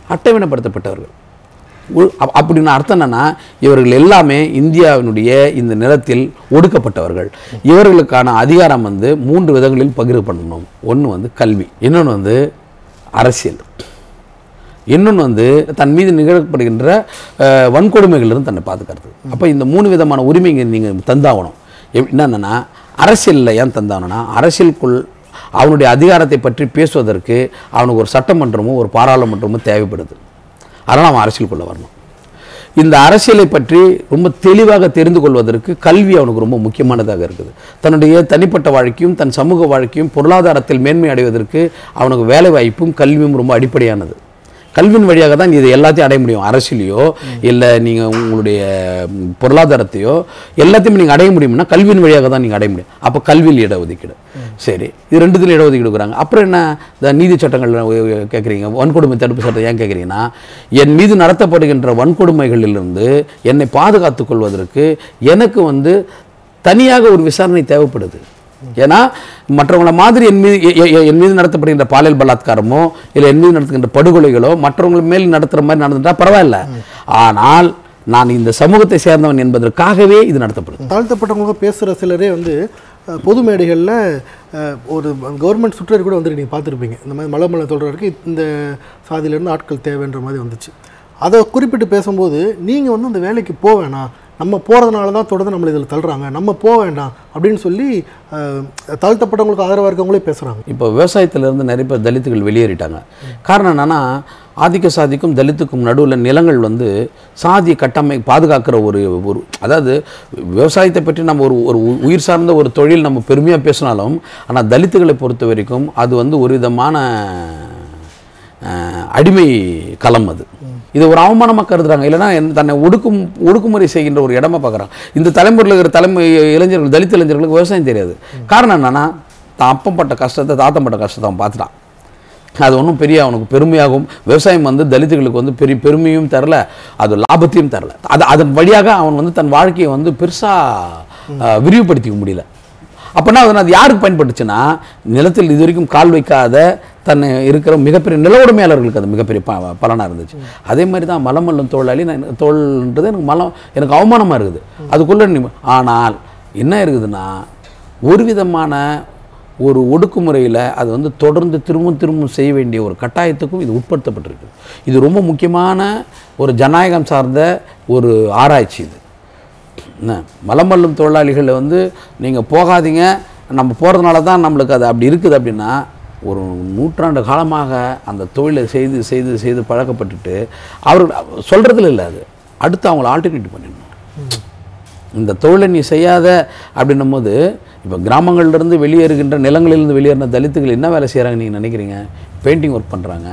அட்டவணைப்படுத்தப்பட்டவர்கள் உ- அப்- அப்படின்னு அர்த்தம் என்னன்னா இவர்கள் எல்லாமே இந்தியாவினுடைய இந்த நிலத்தில் ஒடுக்கப்பட்டவர்கள் இவர்களுக்கான அதிகாரம் வந்து மூன்று விதங்களில் பகிர்வு பண்ணணும் ஒன்று வந்து கல்வி இன்னொன்று வந்து அரசியல் இன்னொன்று வந்து தன் மீது நிகழப்படுகின்ற அஹ், வன்கொடுமைகளிலிருந்து தன்னை பாதுகாக்கிறது அப்போ இந்த மூணு விதமான உரிமைங்க நீங்கள் தந்தாகணும் எப்- என்னன்னா அரசியலில் ஏன் தந்தாகணும்னா அரசியலுக்குள் அவனுடைய அதிகாரத்தை பற்றி பேசுவதற்கு அவனுக்கு ஒரு சட்டமன்றமோ ஒரு பாராளுமன்றமோ தேவைப்படுது அதனால் அவன் அரசியலுக்குள்ளே வரணும் இந்த அரசியலை பற்றி ரொம்ப தெளிவாக தெரிந்து கொள்வதற்கு கல்வி அவனுக்கு ரொம்ப முக்கியமானதாக இருக்குது தன்னுடைய தனிப்பட்ட வாழ்க்கையும் தன் சமூக வாழ்க்கையும் பொருளாதாரத்தில் மேன்மை அடைவதற்கு அவனுக்கு வேலை வாய்ப்பும் கல்வியும் ரொம்ப அடிப்படையானது கல்வியின் வழியாக தான் இது எல்லாத்தையும் அடைய முடியும் அரசியலையோ இல்லை நீங்கள் உங்களுடைய ம், பொருளாதாரத்தையோ எல்லாத்தையும் நீங்கள் அடைய முடியும்னா கல்வியின் வழியாக தான் நீங்கள் அடைய முடியும் அப்போ கல்வியில் இடஒதுக்கீடு சரி இது ரெண்டுத்துல இடஒதுக்கீடு கொடுக்குறாங்க அப்புறம் என்ன இந்த நீதி சட்டங்கள் கேட்குறீங்க வன்கொடுமை தடுப்பு சட்டம் ஏன் கேட்குறீங்கன்னா என் மீது நடத்தப்படுகின்ற வன்கொடுமைகளிலிருந்து என்னை பாதுகாத்துக் கொள்வதற்கு எனக்கு வந்து தனியாக ஒரு விசாரணை தேவைப்படுது ஏன்னா மற்றவங்கள மாதிரி என் மீது எ- எ- என் மீது நடத்தப்படுகின்ற பாலியல் பலாத்காரமோ இல்லை என் மீது நடத்துகின்ற படுகொலைகளோ மற்றவங்க மேல் நடத்துகிற மாதிரி நடந்துட்டா பரவாயில்ல ஆனால் நான் இந்த சமூகத்தை சேர்ந்தவன் என்பதற்காகவே இது நடத்தப்படுது தாழ்த்தப்பட்டவங்க பேசுகிற சிலரே வந்து அஹ், பொது மேடைகளில் ஒரு கவர்மெண்ட் சுற்றறி கூட வந்து நீங்கள் பார்த்துருப்பீங்க இந்த மாதிரி மலை மலை தொடருக்கு இந்த சாதியிலேருந்து ஆட்கள் தேவைன்ற மாதிரி வந்துச்சு அதை குறிப்பிட்டு பேசும்போது நீங்கள் வந்து அந்த வேலைக்கு போக வேணாம் நம்ம போகிறதுனால தான் தொடர்ந்து நம்மளை இதில் தள்ளுறாங்க நம்ம போக வேண்டாம் அப்படின்னு சொல்லி அஹ், தாழ்த்தப்பட்டவங்களுக்கு ஆதரவாக இருக்கவங்களே பேசுகிறாங்க இப்போ விவசாயத்திலிருந்து நிறைய பேர் தலித்துகள் வெளியேறிட்டாங்க காரணம் என்னன்னா ஆதிக்க சாதிக்கும் தலித்துக்கும் நடுவில் நிலங்கள் வந்து சாதி கட்டமை பாதுகாக்கிற ஒரு ஒரு அதாவது விவசாயத்தை பற்றி நம்ம ஒரு ஒரு உ- உயிர் சார்ந்த ஒரு தொழில் நம்ம பெருமையாக பேசினாலும் ஆனால் தலித்துகளை பொறுத்த வரைக்கும் அது வந்து ஒரு விதமான அஹ், அடிமை களம் அது இது ஒரு அவமானமாக கருதுறாங்க இல்லைன்னா என் தன்னை ஒடுக்கும் ஒடுக்குமுறை செய்கின்ற ஒரு இடமா பார்க்குறாங்க இந்த தலைமுறையில் இருக்கிற தலைமை இளைஞர்கள் தலித் இளைஞர்களுக்கு விவசாயம் தெரியாது காரணம் என்னன்னா தான் அப்பம் பட்ட கஷ்டத்தை தாத்தம் பட்ட கஷ்டத்தை அவன் பார்த்துட்டான் அது ஒன்றும் பெரிய அவனுக்கு பெருமையாகும் விவசாயம் வந்து தலித்துகளுக்கு வந்து பெரிய பெருமையும் தரல அது லாபத்தையும் தரல அது அதன் வழியாக அவன் வந்து தன் வாழ்க்கையை வந்து பெருசாக விரிவுபடுத்திக்க முடியல அப்போனா அதனால் அது யாருக்கு பயன்பட்டுச்சுன்னா நிலத்தில் இது வரைக்கும் கால் வைக்காத தன்னை இருக்கிற மிகப்பெரிய நில உடைமையாளர்களுக்கு அது மிகப்பெரிய ப பலனாக இருந்துச்சு அதே மாதிரி தான் மலம் மல்லும் தொழிலாளி நான் எனக்கு- தோல்ன்றது எனக்கு மலம் எனக்கு அவமானமாக இருக்குது அதுக்குள்ளே நீ ஆனால் என்ன இருக்குதுன்னா ஒரு விதமான ஒரு ஒடுக்குமுறையில் அது வந்து தொடர்ந்து திரும்பவும் திரும்பவும் செய்ய வேண்டிய ஒரு கட்டாயத்துக்கும் இது உட்படுத்தப்பட்டிருக்கு இது ரொம்ப முக்கியமான ஒரு ஜனநாயகம் சார்ந்த ஒரு ஆராய்ச்சி இது என்ன மலமல்லும் தொழிலாளிகளை வந்து நீங்கள் போகாதீங்க நம்ம போகிறதுனால தான் நம்மளுக்கு அது அப்படி இருக்குது அப்படின்னா ஒரு நூற்றாண்டு காலமாக அந்த தொழிலை செய்து செய்து செய்து பழக்கப்பட்டுட்டு அவர்கள் சொல்கிறதுல இல்லை அது அடுத்து அவங்கள ஆல்டர்னேட் பண்ணிடணும் இந்த தொழிலை நீ செய்யாத அப்படின்னும் போது இப்போ கிராமங்கள்லேருந்து வெளியேறுகின்ற நிலங்களிலிருந்து வெளியேறின தலித்துகள் என்ன வேலை செய்கிறாங்க நீங்கள் நினைக்கிறீங்க பெயிண்டிங் ஒர்க் பண்ணுறாங்க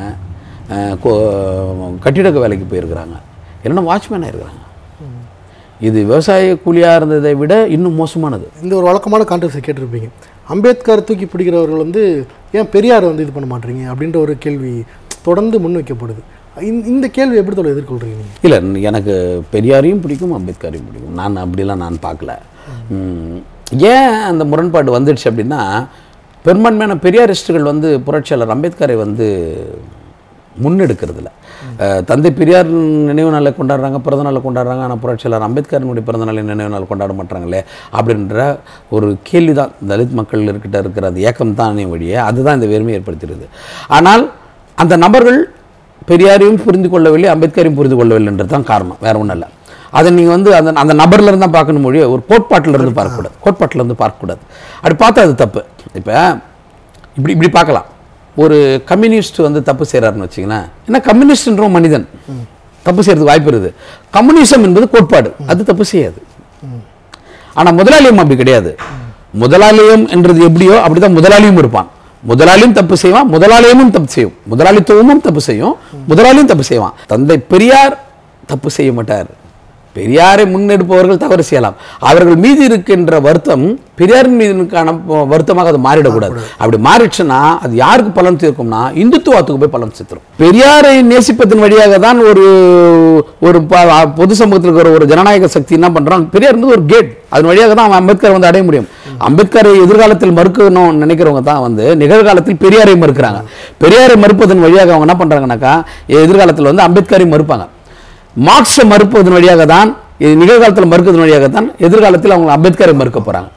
கட்டிடக்க வேலைக்கு போயிருக்கிறாங்க இல்லைன்னா வாட்ச்மேனாக இருக்கிறாங்க இது விவசாய கூலியாக இருந்ததை விட இன்னும் மோசமானது இந்த ஒரு வழக்கமான கான்ட்ரவர்சி கேட்டிருப்பீங்க அம்பேத்கர் தூக்கி பிடிக்கிறவர்கள் வந்து ஏன் பெரியார் வந்து இது பண்ண மாட்டீங்க அப்படின்ற ஒரு கேள்வி தொடர்ந்து முன்வைக்கப்படுது இந்த- இந்த கேள்வி எப்படி தொழில் எதிர்கொள்றீங்க நீங்க இல்லை எனக்கு பெரியாரையும் பிடிக்கும் அம்பேத்கரையும் பிடிக்கும் நான் அப்படிலாம் நான் பார்க்கல ம், ஏன் அந்த முரண்பாடு வந்துடுச்சு அப்படின்னா பெரும்பான்மையான பெரியாரிஸ்டுகள் வந்து புரட்சியாளர் அம்பேத்கரை வந்து முன்னெடுக்கிறதில்ல அஹ், தந்தை பெரியார் நினைவு நாளை கொண்டாடுறாங்க பிறந்த நாளை கொண்டாடுறாங்க ஆனால் புரட்சியாளர் அம்பேத்கரனுடைய பிறந்த நாளை நினைவு நாள் கொண்டாட மாட்டாங்களே அப்படின்ற ஒரு கேள்வி தான் தலித் மக்கள் இருக்கிட்ட இருக்கிற அந்த ஏக்கம் தானே வழியே அதுதான் இந்த வேறுமையை ஏற்படுத்துகிறது ஆனால் அந்த நபர்கள் பெரியாரையும் புரிந்து கொள்ளவில்லை அம்பேத்கரையும் புரிந்து கொள்ளவில்லைன்றது தான் காரணம் வேற ஒன்றும் இல்லை அதை நீங்கள் வந்து அந்த அந்த நபர்ல இருந்து தான் பார்க்கணும் மொழியை ஒரு கோட்பாட்டில் இருந்து பார்க்கக்கூடாது கோட்பாட்டில் இருந்து பார்க்கக்கூடாது அப்படி பார்த்தா அது தப்பு இப்போ இப்படி இப்படி பார்க்கலாம் ஒரு கம்யூனிஸ்ட் வந்து தப்பு செய்கிறாருன்னு வச்சிங்களேன் ஏன்னா கம்யூனிஸ்ட்ன்ற மனிதன் தப்பு செய்யறதுக்கு வாய்ப்பு இருக்குது கம்யூனிசம் என்பது கோட்பாடு அது தப்பு செய்யாது ஆனா முதலாளியம் அப்படி கிடையாது முதலாளியம் என்றது எப்படியோ அப்படிதான் முதலாளியும் இருப்பான் முதலாளியும் தப்பு செய்வான் முதலாளியமும் தப்பு செய்யும் முதலாளித்துவமும் தப்பு செய்யும் முதலாளியும் தப்பு செய்வான் தந்தை பெரியார் தப்பு செய்ய மாட்டார் பெரியாரை முன்னெடுப்பவர்கள் தவறு செய்யலாம் அவர்கள் மீது இருக்கின்ற வருத்தம் பெரியாரின் மீதுக்கான ப- வருத்தமாக அது மாறிடக்கூடாது அப்படி மாறிடுச்சுன்னா அது யாருக்கு பலன் சேர்க்கும்னா இந்துத்துவத்துக்கு போய் பலன் சேர்த்துரும் பெரியாரை நேசிப்பதன் வழியாக தான் ஒரு ஒரு ப- பொது சமூகத்தில் இருக்கிற ஒரு ஜனநாயக சக்தி என்ன பண்றான் பெரியார் வந்து ஒரு கேட் அதன் வழியாக தான் அவன் அம்பேத்கர் வந்து அடைய முடியும் அம்பேத்கரை எதிர்காலத்தில் மறுக்கணும் நினைக்கிறவங்க தான் வந்து நிகழ்காலத்தில் பெரியாரை மறுக்கிறாங்க பெரியாரை மறுப்பதன் வழியாக அவங்க என்ன பண்றாங்கன்னாக்கா எதிர்காலத்தில் வந்து அம்பேத்கரை மறுப்பாங்க மார்க்ஸை மறுப்பதன் வழியாக தான் இது நிகழ்காலத்தில் மறுப்பதன் வழியாக தான் எதிர்காலத்தில் அவங்க அம்பேத்கரை மறுக்க போறாங்க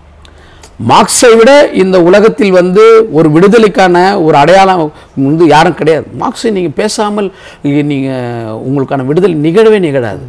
மார்க்ஸை விட இந்த உலகத்தில் வந்து ஒரு விடுதலைக்கான ஒரு அடையாளம் வந்து யாரும் கிடையாது மார்க்ஸை நீங்க பேசாமல் இ- நீங்க உங்களுக்கான விடுதலை நிகழவே நிகழாது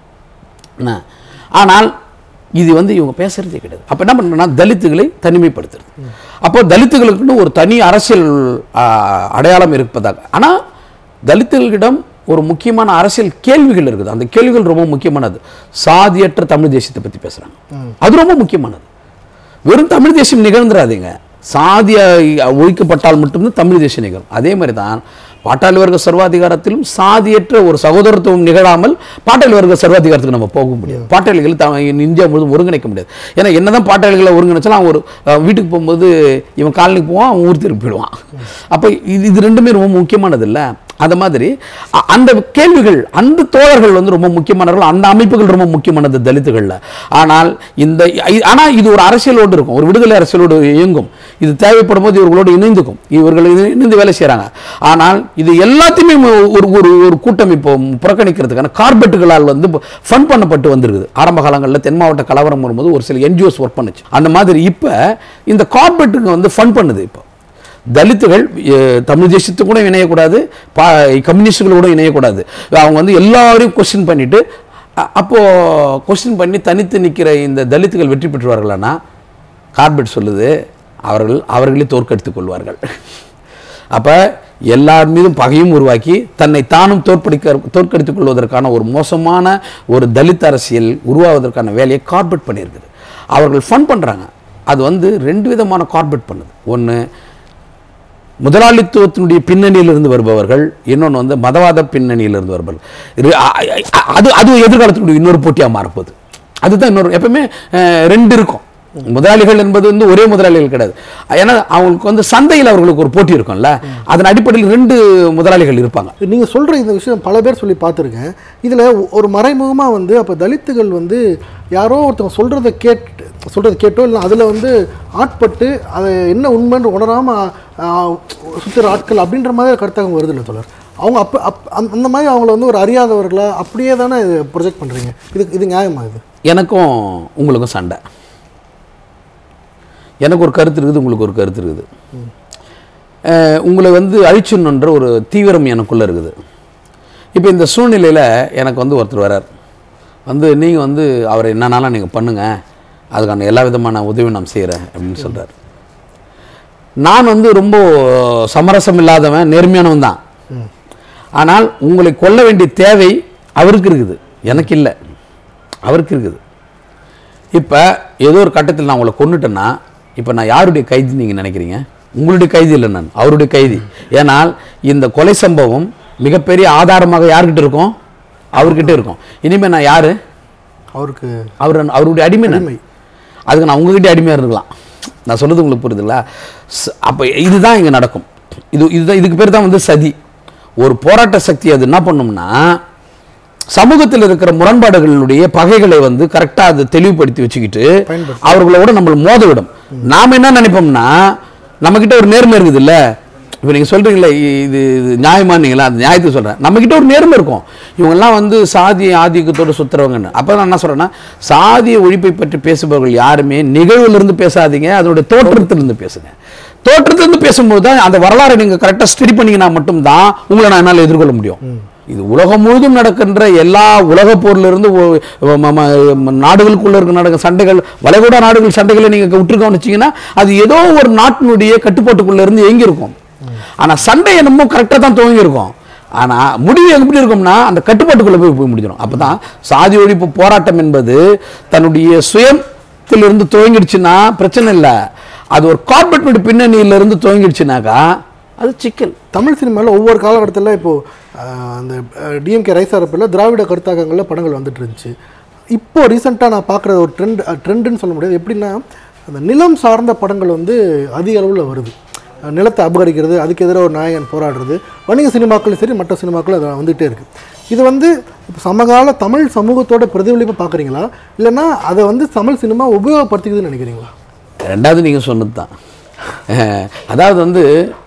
என்ன? ஆனால் இது வந்து இவங்க பேசுறதே கிடையாது அப்ப என்ன பண்றோம்னா தலித்துகளை தனிமைப்படுத்துறது அப்போ தலித்துகளுக்குன்னு ஒரு தனி அரசியல் ஆ, அடையாளம் இருப்பதாக ஆனா தலித்துகளிடம் ஒரு முக்கியமான அரசியல் கேள்விகள் இருக்குது அந்த கேள்விகள் ரொம்ப முக்கியமானது சாதியற்ற தமிழ் தேசியத்தை பத்தி பேசுறாங்க அது ரொம்ப முக்கியமானது வெறும் தமிழ் தேசியம் நிகழ்ந்துடாதீங்க சாதிய ஒழிக்கப்பட்டால் மட்டும்தான் தமிழ் தேசியம் நிகழும் அதே மாதிரி தான் பாட்டாளி வர்க்க சர்வாதிகாரத்திலும் சாதியற்ற ஒரு சகோதரத்துவம் நிகழாமல் பாட்டாளி வர்க்க சர்வாதிகாரத்துக்கு நம்ம போக முடியாது பாட்டாளிகள் த- இந்தியா முழுவதும் ஒருங்கிணைக்க முடியாது ஏன்னா என்னதான் பாட்டாளிகளை ஒருங்கிணைச்சாலும் அவன் ஒரு அஹ், வீட்டுக்கு போகும்போது இவன் காலனிக்கு போவான் அவன் ஊர் திருப்பி போயிடுவான் அப்போ இது இது ரெண்டுமே ரொம்ப முக்கியமானது இல்லை அந்த மாதிரி அ- அந்த கேள்விகள் அந்த தோழர்கள் வந்து ரொம்ப முக்கியமானவர்கள் அந்த அமைப்புகள் ரொம்ப முக்கியமானது தலித்துகள்ல ஆனால் இந்த இ- ஆனா இது ஒரு அரசியலோடு இருக்கும் ஒரு விடுதலை அரசியலோடு இயங்கும் இது தேவைப்படும் போது இவர்களோடு இணைந்துக்கும் இவர்கள் இது- இணைந்து வேலை செய்றாங்க ஆனால் இது எல்லாத்தையுமே மு- ஒரு ஒரு ஒரு கூட்டம் இப்போ புறக்கணிக்கிறதுக்கான கார்பெட்டுகளால் வந்து ஃபண்ட் பண்ணப்பட்டு வந்திருக்குது ஆரம்ப காலங்களில் தென் மாவட்ட கலவரம் வரும்போது ஒரு சில என்ஜிஓஸ் ஒர்க் பண்ணுச்சு அந்த மாதிரி இப்போ இந்த கார்பெட்டுங்க வந்து ஃபண்ட் பண்ணுது இப்போ தலித்துகள் அஹ், தமிழ் தேசியத்துக்கு கூட இணையக்கூடாது பா கம்யூனிஸ்டுகளோட இணையக்கூடாது அவங்க வந்து எல்லாரையும் கொஸ்டின் பண்ணிட்டு அ- அப்போ கொஸ்டின் பண்ணி தனித்து நிற்கிற இந்த தலித்துகள் வெற்றி பெற்றுவார்களானா கார்பெட் சொல்லுது அவர்கள் அவர்களே தோற்கடித்துக் கொள்வார்கள் அப்ப எல்லார் மீதும் பகையும் உருவாக்கி தன்னை தானும் தோற்கடிக்க தோற்கடித்துக் கொள்வதற்கான ஒரு மோசமான ஒரு தலித் அரசியல் உருவாவதற்கான வேலையை கார்பெட் பண்ணியிருக்குது அவர்கள் ஃபன் பண்றாங்க அது வந்து ரெண்டு விதமான கார்பெட் பண்ணுது ஒன்று முதலாளித்துவத்தினுடைய பின்னணியிலிருந்து வருபவர்கள் இன்னொன்று வந்து மதவாத பின்னணியிலிருந்து வருபவர்கள் இது, அ- அ- அது அது எதிர்காலத்தினுடைய இன்னொரு போட்டியாக மாறப்போகுது அதுதான் இன்னொரு எப்பவுமே அஹ், ரெண்டு இருக்கும் முதலாளிகள் என்பது வந்து ஒரே முதலாளிகள் கிடையாது ஏன்னா அவங்களுக்கு வந்து சந்தையில் அவர்களுக்கு ஒரு போட்டி இருக்கும்ல அதன் அடிப்படையில் ரெண்டு முதலாளிகள் இருப்பாங்க நீங்க சொல்ற இந்த விஷயம் பல பேர் சொல்லி பார்த்துருக்கேன் இதுல ஒரு மறைமுகமா வந்து அப்ப தலித்துகள் வந்து யாரோ ஒருத்தவங்க சொல்றதை கேட்டு சொல்றதை கேட்டோ இல்லை அதுல வந்து ஆட்பட்டு அதை என்ன உண்மைன்னு உணராம ஆ, சுத்துற ஆட்கள் அப்படின்ற மாதிரி கருத்தாக்கம் வருது இல்லை தோழர் அவங்க அப்போ அப் அந்த- அந்த மாதிரி அவங்கள வந்து ஒரு அறியாதவர்களா அப்படியே தானே ப்ரொஜெக்ட் பண்றீங்க இது இது நியாயமா இது எனக்கும் உங்களுக்கும் சண்டை எனக்கு ஒரு கருத்து இருக்குது உங்களுக்கு ஒரு கருத்து இருக்குது அஹ், உங்களை வந்து அழிச்சிடணுன்ற ஒரு தீவிரம் எனக்குள்ளே இருக்குது இப்போ இந்த சூழ்நிலையில் எனக்கு வந்து ஒருத்தர் வரார் வந்து நீங்கள் வந்து அவரை என்னன்னாலும் நீங்கள் பண்ணுங்கள் அதுக்கான எல்லா விதமான உதவியும் நான் செய்கிறேன் அப்படின்னு சொல்கிறார் நான் வந்து ரொம்ப சமரசம் இல்லாதவன் நேர்மையானவன் தான் ஆனால் உங்களை கொல்ல வேண்டிய தேவை அவருக்கு இருக்குது எனக்கு இல்லை அவருக்கு இருக்குது இப்போ ஏதோ ஒரு கட்டத்தில் நான் உங்களை கொன்னுட்டேன்னா இப்போ நான் யாருடைய கைதி நீங்கள் நினைக்கிறீங்க உங்களுடைய கைதி இல்லை நான் அவருடைய கைதி ஏனால் இந்த கொலை சம்பவம் மிகப்பெரிய ஆதாரமாக யார்கிட்ட இருக்கும் அவர்கிட்ட இருக்கும் இனிமேல் நான் யாரு அவருக்கு அவர் அவருடைய அடிமை நான். அடிமை. அதுக்கு நான் உங்ககிட்ட அடிமையாக இருக்கலாம் நான் சொல்றது உங்களுக்கு புரியுதுங்களா ஸ்- அப்போ இதுதான் இங்கே நடக்கும் இது இதுதான் இதுக்கு பேர் தான் வந்து சதி ஒரு போராட்ட சக்தி அது என்ன பண்ணும்னா சமூகத்தில் இருக்கிற முரண்பாடுகளுடைய பகைகளை வந்து கரெக்டாக அது தெளிவுபடுத்தி வச்சுக்கிட்டு பயன்படுத்தி. அவர்களோட நம்மளை மோத விடும் நாம் என்ன நினைப்போம்னா நம்மக்கிட்ட ஒரு நேர்மை இருக்குது இல்ல இப்போ நீங்கள் சொல்கிறீங்களே இது இது நியாயமானீங்களா அந்த நியாயத்தை சொல்கிறேன் நம்மக்கிட்ட ஒரு நேர்மை இருக்கும் இவங்கெல்லாம் வந்து சாதி ஆதிக்கத்தோடு சுற்றுறவங்கன்னு அப்போ நான் என்ன சொல்கிறேன்னா சாதிய ஒழிப்பை பற்றி பேசுபவர்கள் யாருமே நிகழ்விலிருந்து பேசாதீங்க அதனுடைய தோற்றத்திலிருந்து பேசுங்க தோற்றத்திலிருந்து பேசும்போது தான் அந்த வரலாறை நீங்கள் கரெக்டாக ஸ்டடி பண்ணீங்கன்னா மட்டும்தான் உங்களை நான் என்னால் எதிர்கொள்ள முடியும் இது உலகம் முழுதும் நடக்கின்ற எல்லா உலக போரிலிருந்து ஒ- ம- ம- நாடுகளுக்குள்ள இருக்க நடக்கிற சண்டைகள் வளைகுடா நாடுகள் சண்டைகளை நீங்க விட்டு கவனிச்சீங்கன்னா அது ஏதோ ஒரு நாட்டினுடைய கட்டுப்பாட்டுக்குள்ள இருந்து எங்க இருக்கும் ஆனா சண்டை என்னமோ கரெக்டாக தான் துவங்கி இருக்கும் ஆனா முடிவு எப்படி இருக்கும்னா அந்த கட்டுப்பாட்டுக்குள்ள போய் போய் முடிஞ்சிடும் அப்பதான் சாதி ஒழிப்பு போராட்டம் என்பது தன்னுடைய சுயத்திலிருந்து துவங்கிடுச்சுன்னா பிரச்சனை இல்லை அது ஒரு கார்பரேட் பின்னணியிலிருந்து துவங்கிடுச்சுனாக்கா அது சிக்கல் தமிழ் சினிமாவில் ஒவ்வொரு காலகட்டத்தில் இப்போது அந்த டிஎம்கே ரைஸ் அரப்பில் திராவிட கருத்தாக்கங்களில் படங்கள் வந்துட்டு இருந்துச்சு இப்போ ரீசெண்டாக நான் பார்க்குற ஒரு ட்ரெண்ட் ட்ரெண்டுன்னு சொல்ல முடியாது எப்படின்னா அந்த நிலம் சார்ந்த படங்கள் வந்து அதிக அளவில் வருது அஹ் நிலத்தை அபகரிக்கிறது அதுக்கு எதிராக ஒரு நாயகன் போராடுறது வணிக சினிமாக்களும் சரி மற்ற சினிமாக்களும் அது வந்துகிட்டே இருக்குது இது வந்து இப்போ சமகால தமிழ் சமூகத்தோட பிரதிபலிப்பை பார்க்குறீங்களா இல்லைன்னா அதை வந்து தமிழ் சினிமா உபயோகப்படுத்திக்குதுன்னு நினைக்கிறீங்களா ரெண்டாவது நீங்கள் சொன்னது தான் அதாவது வந்து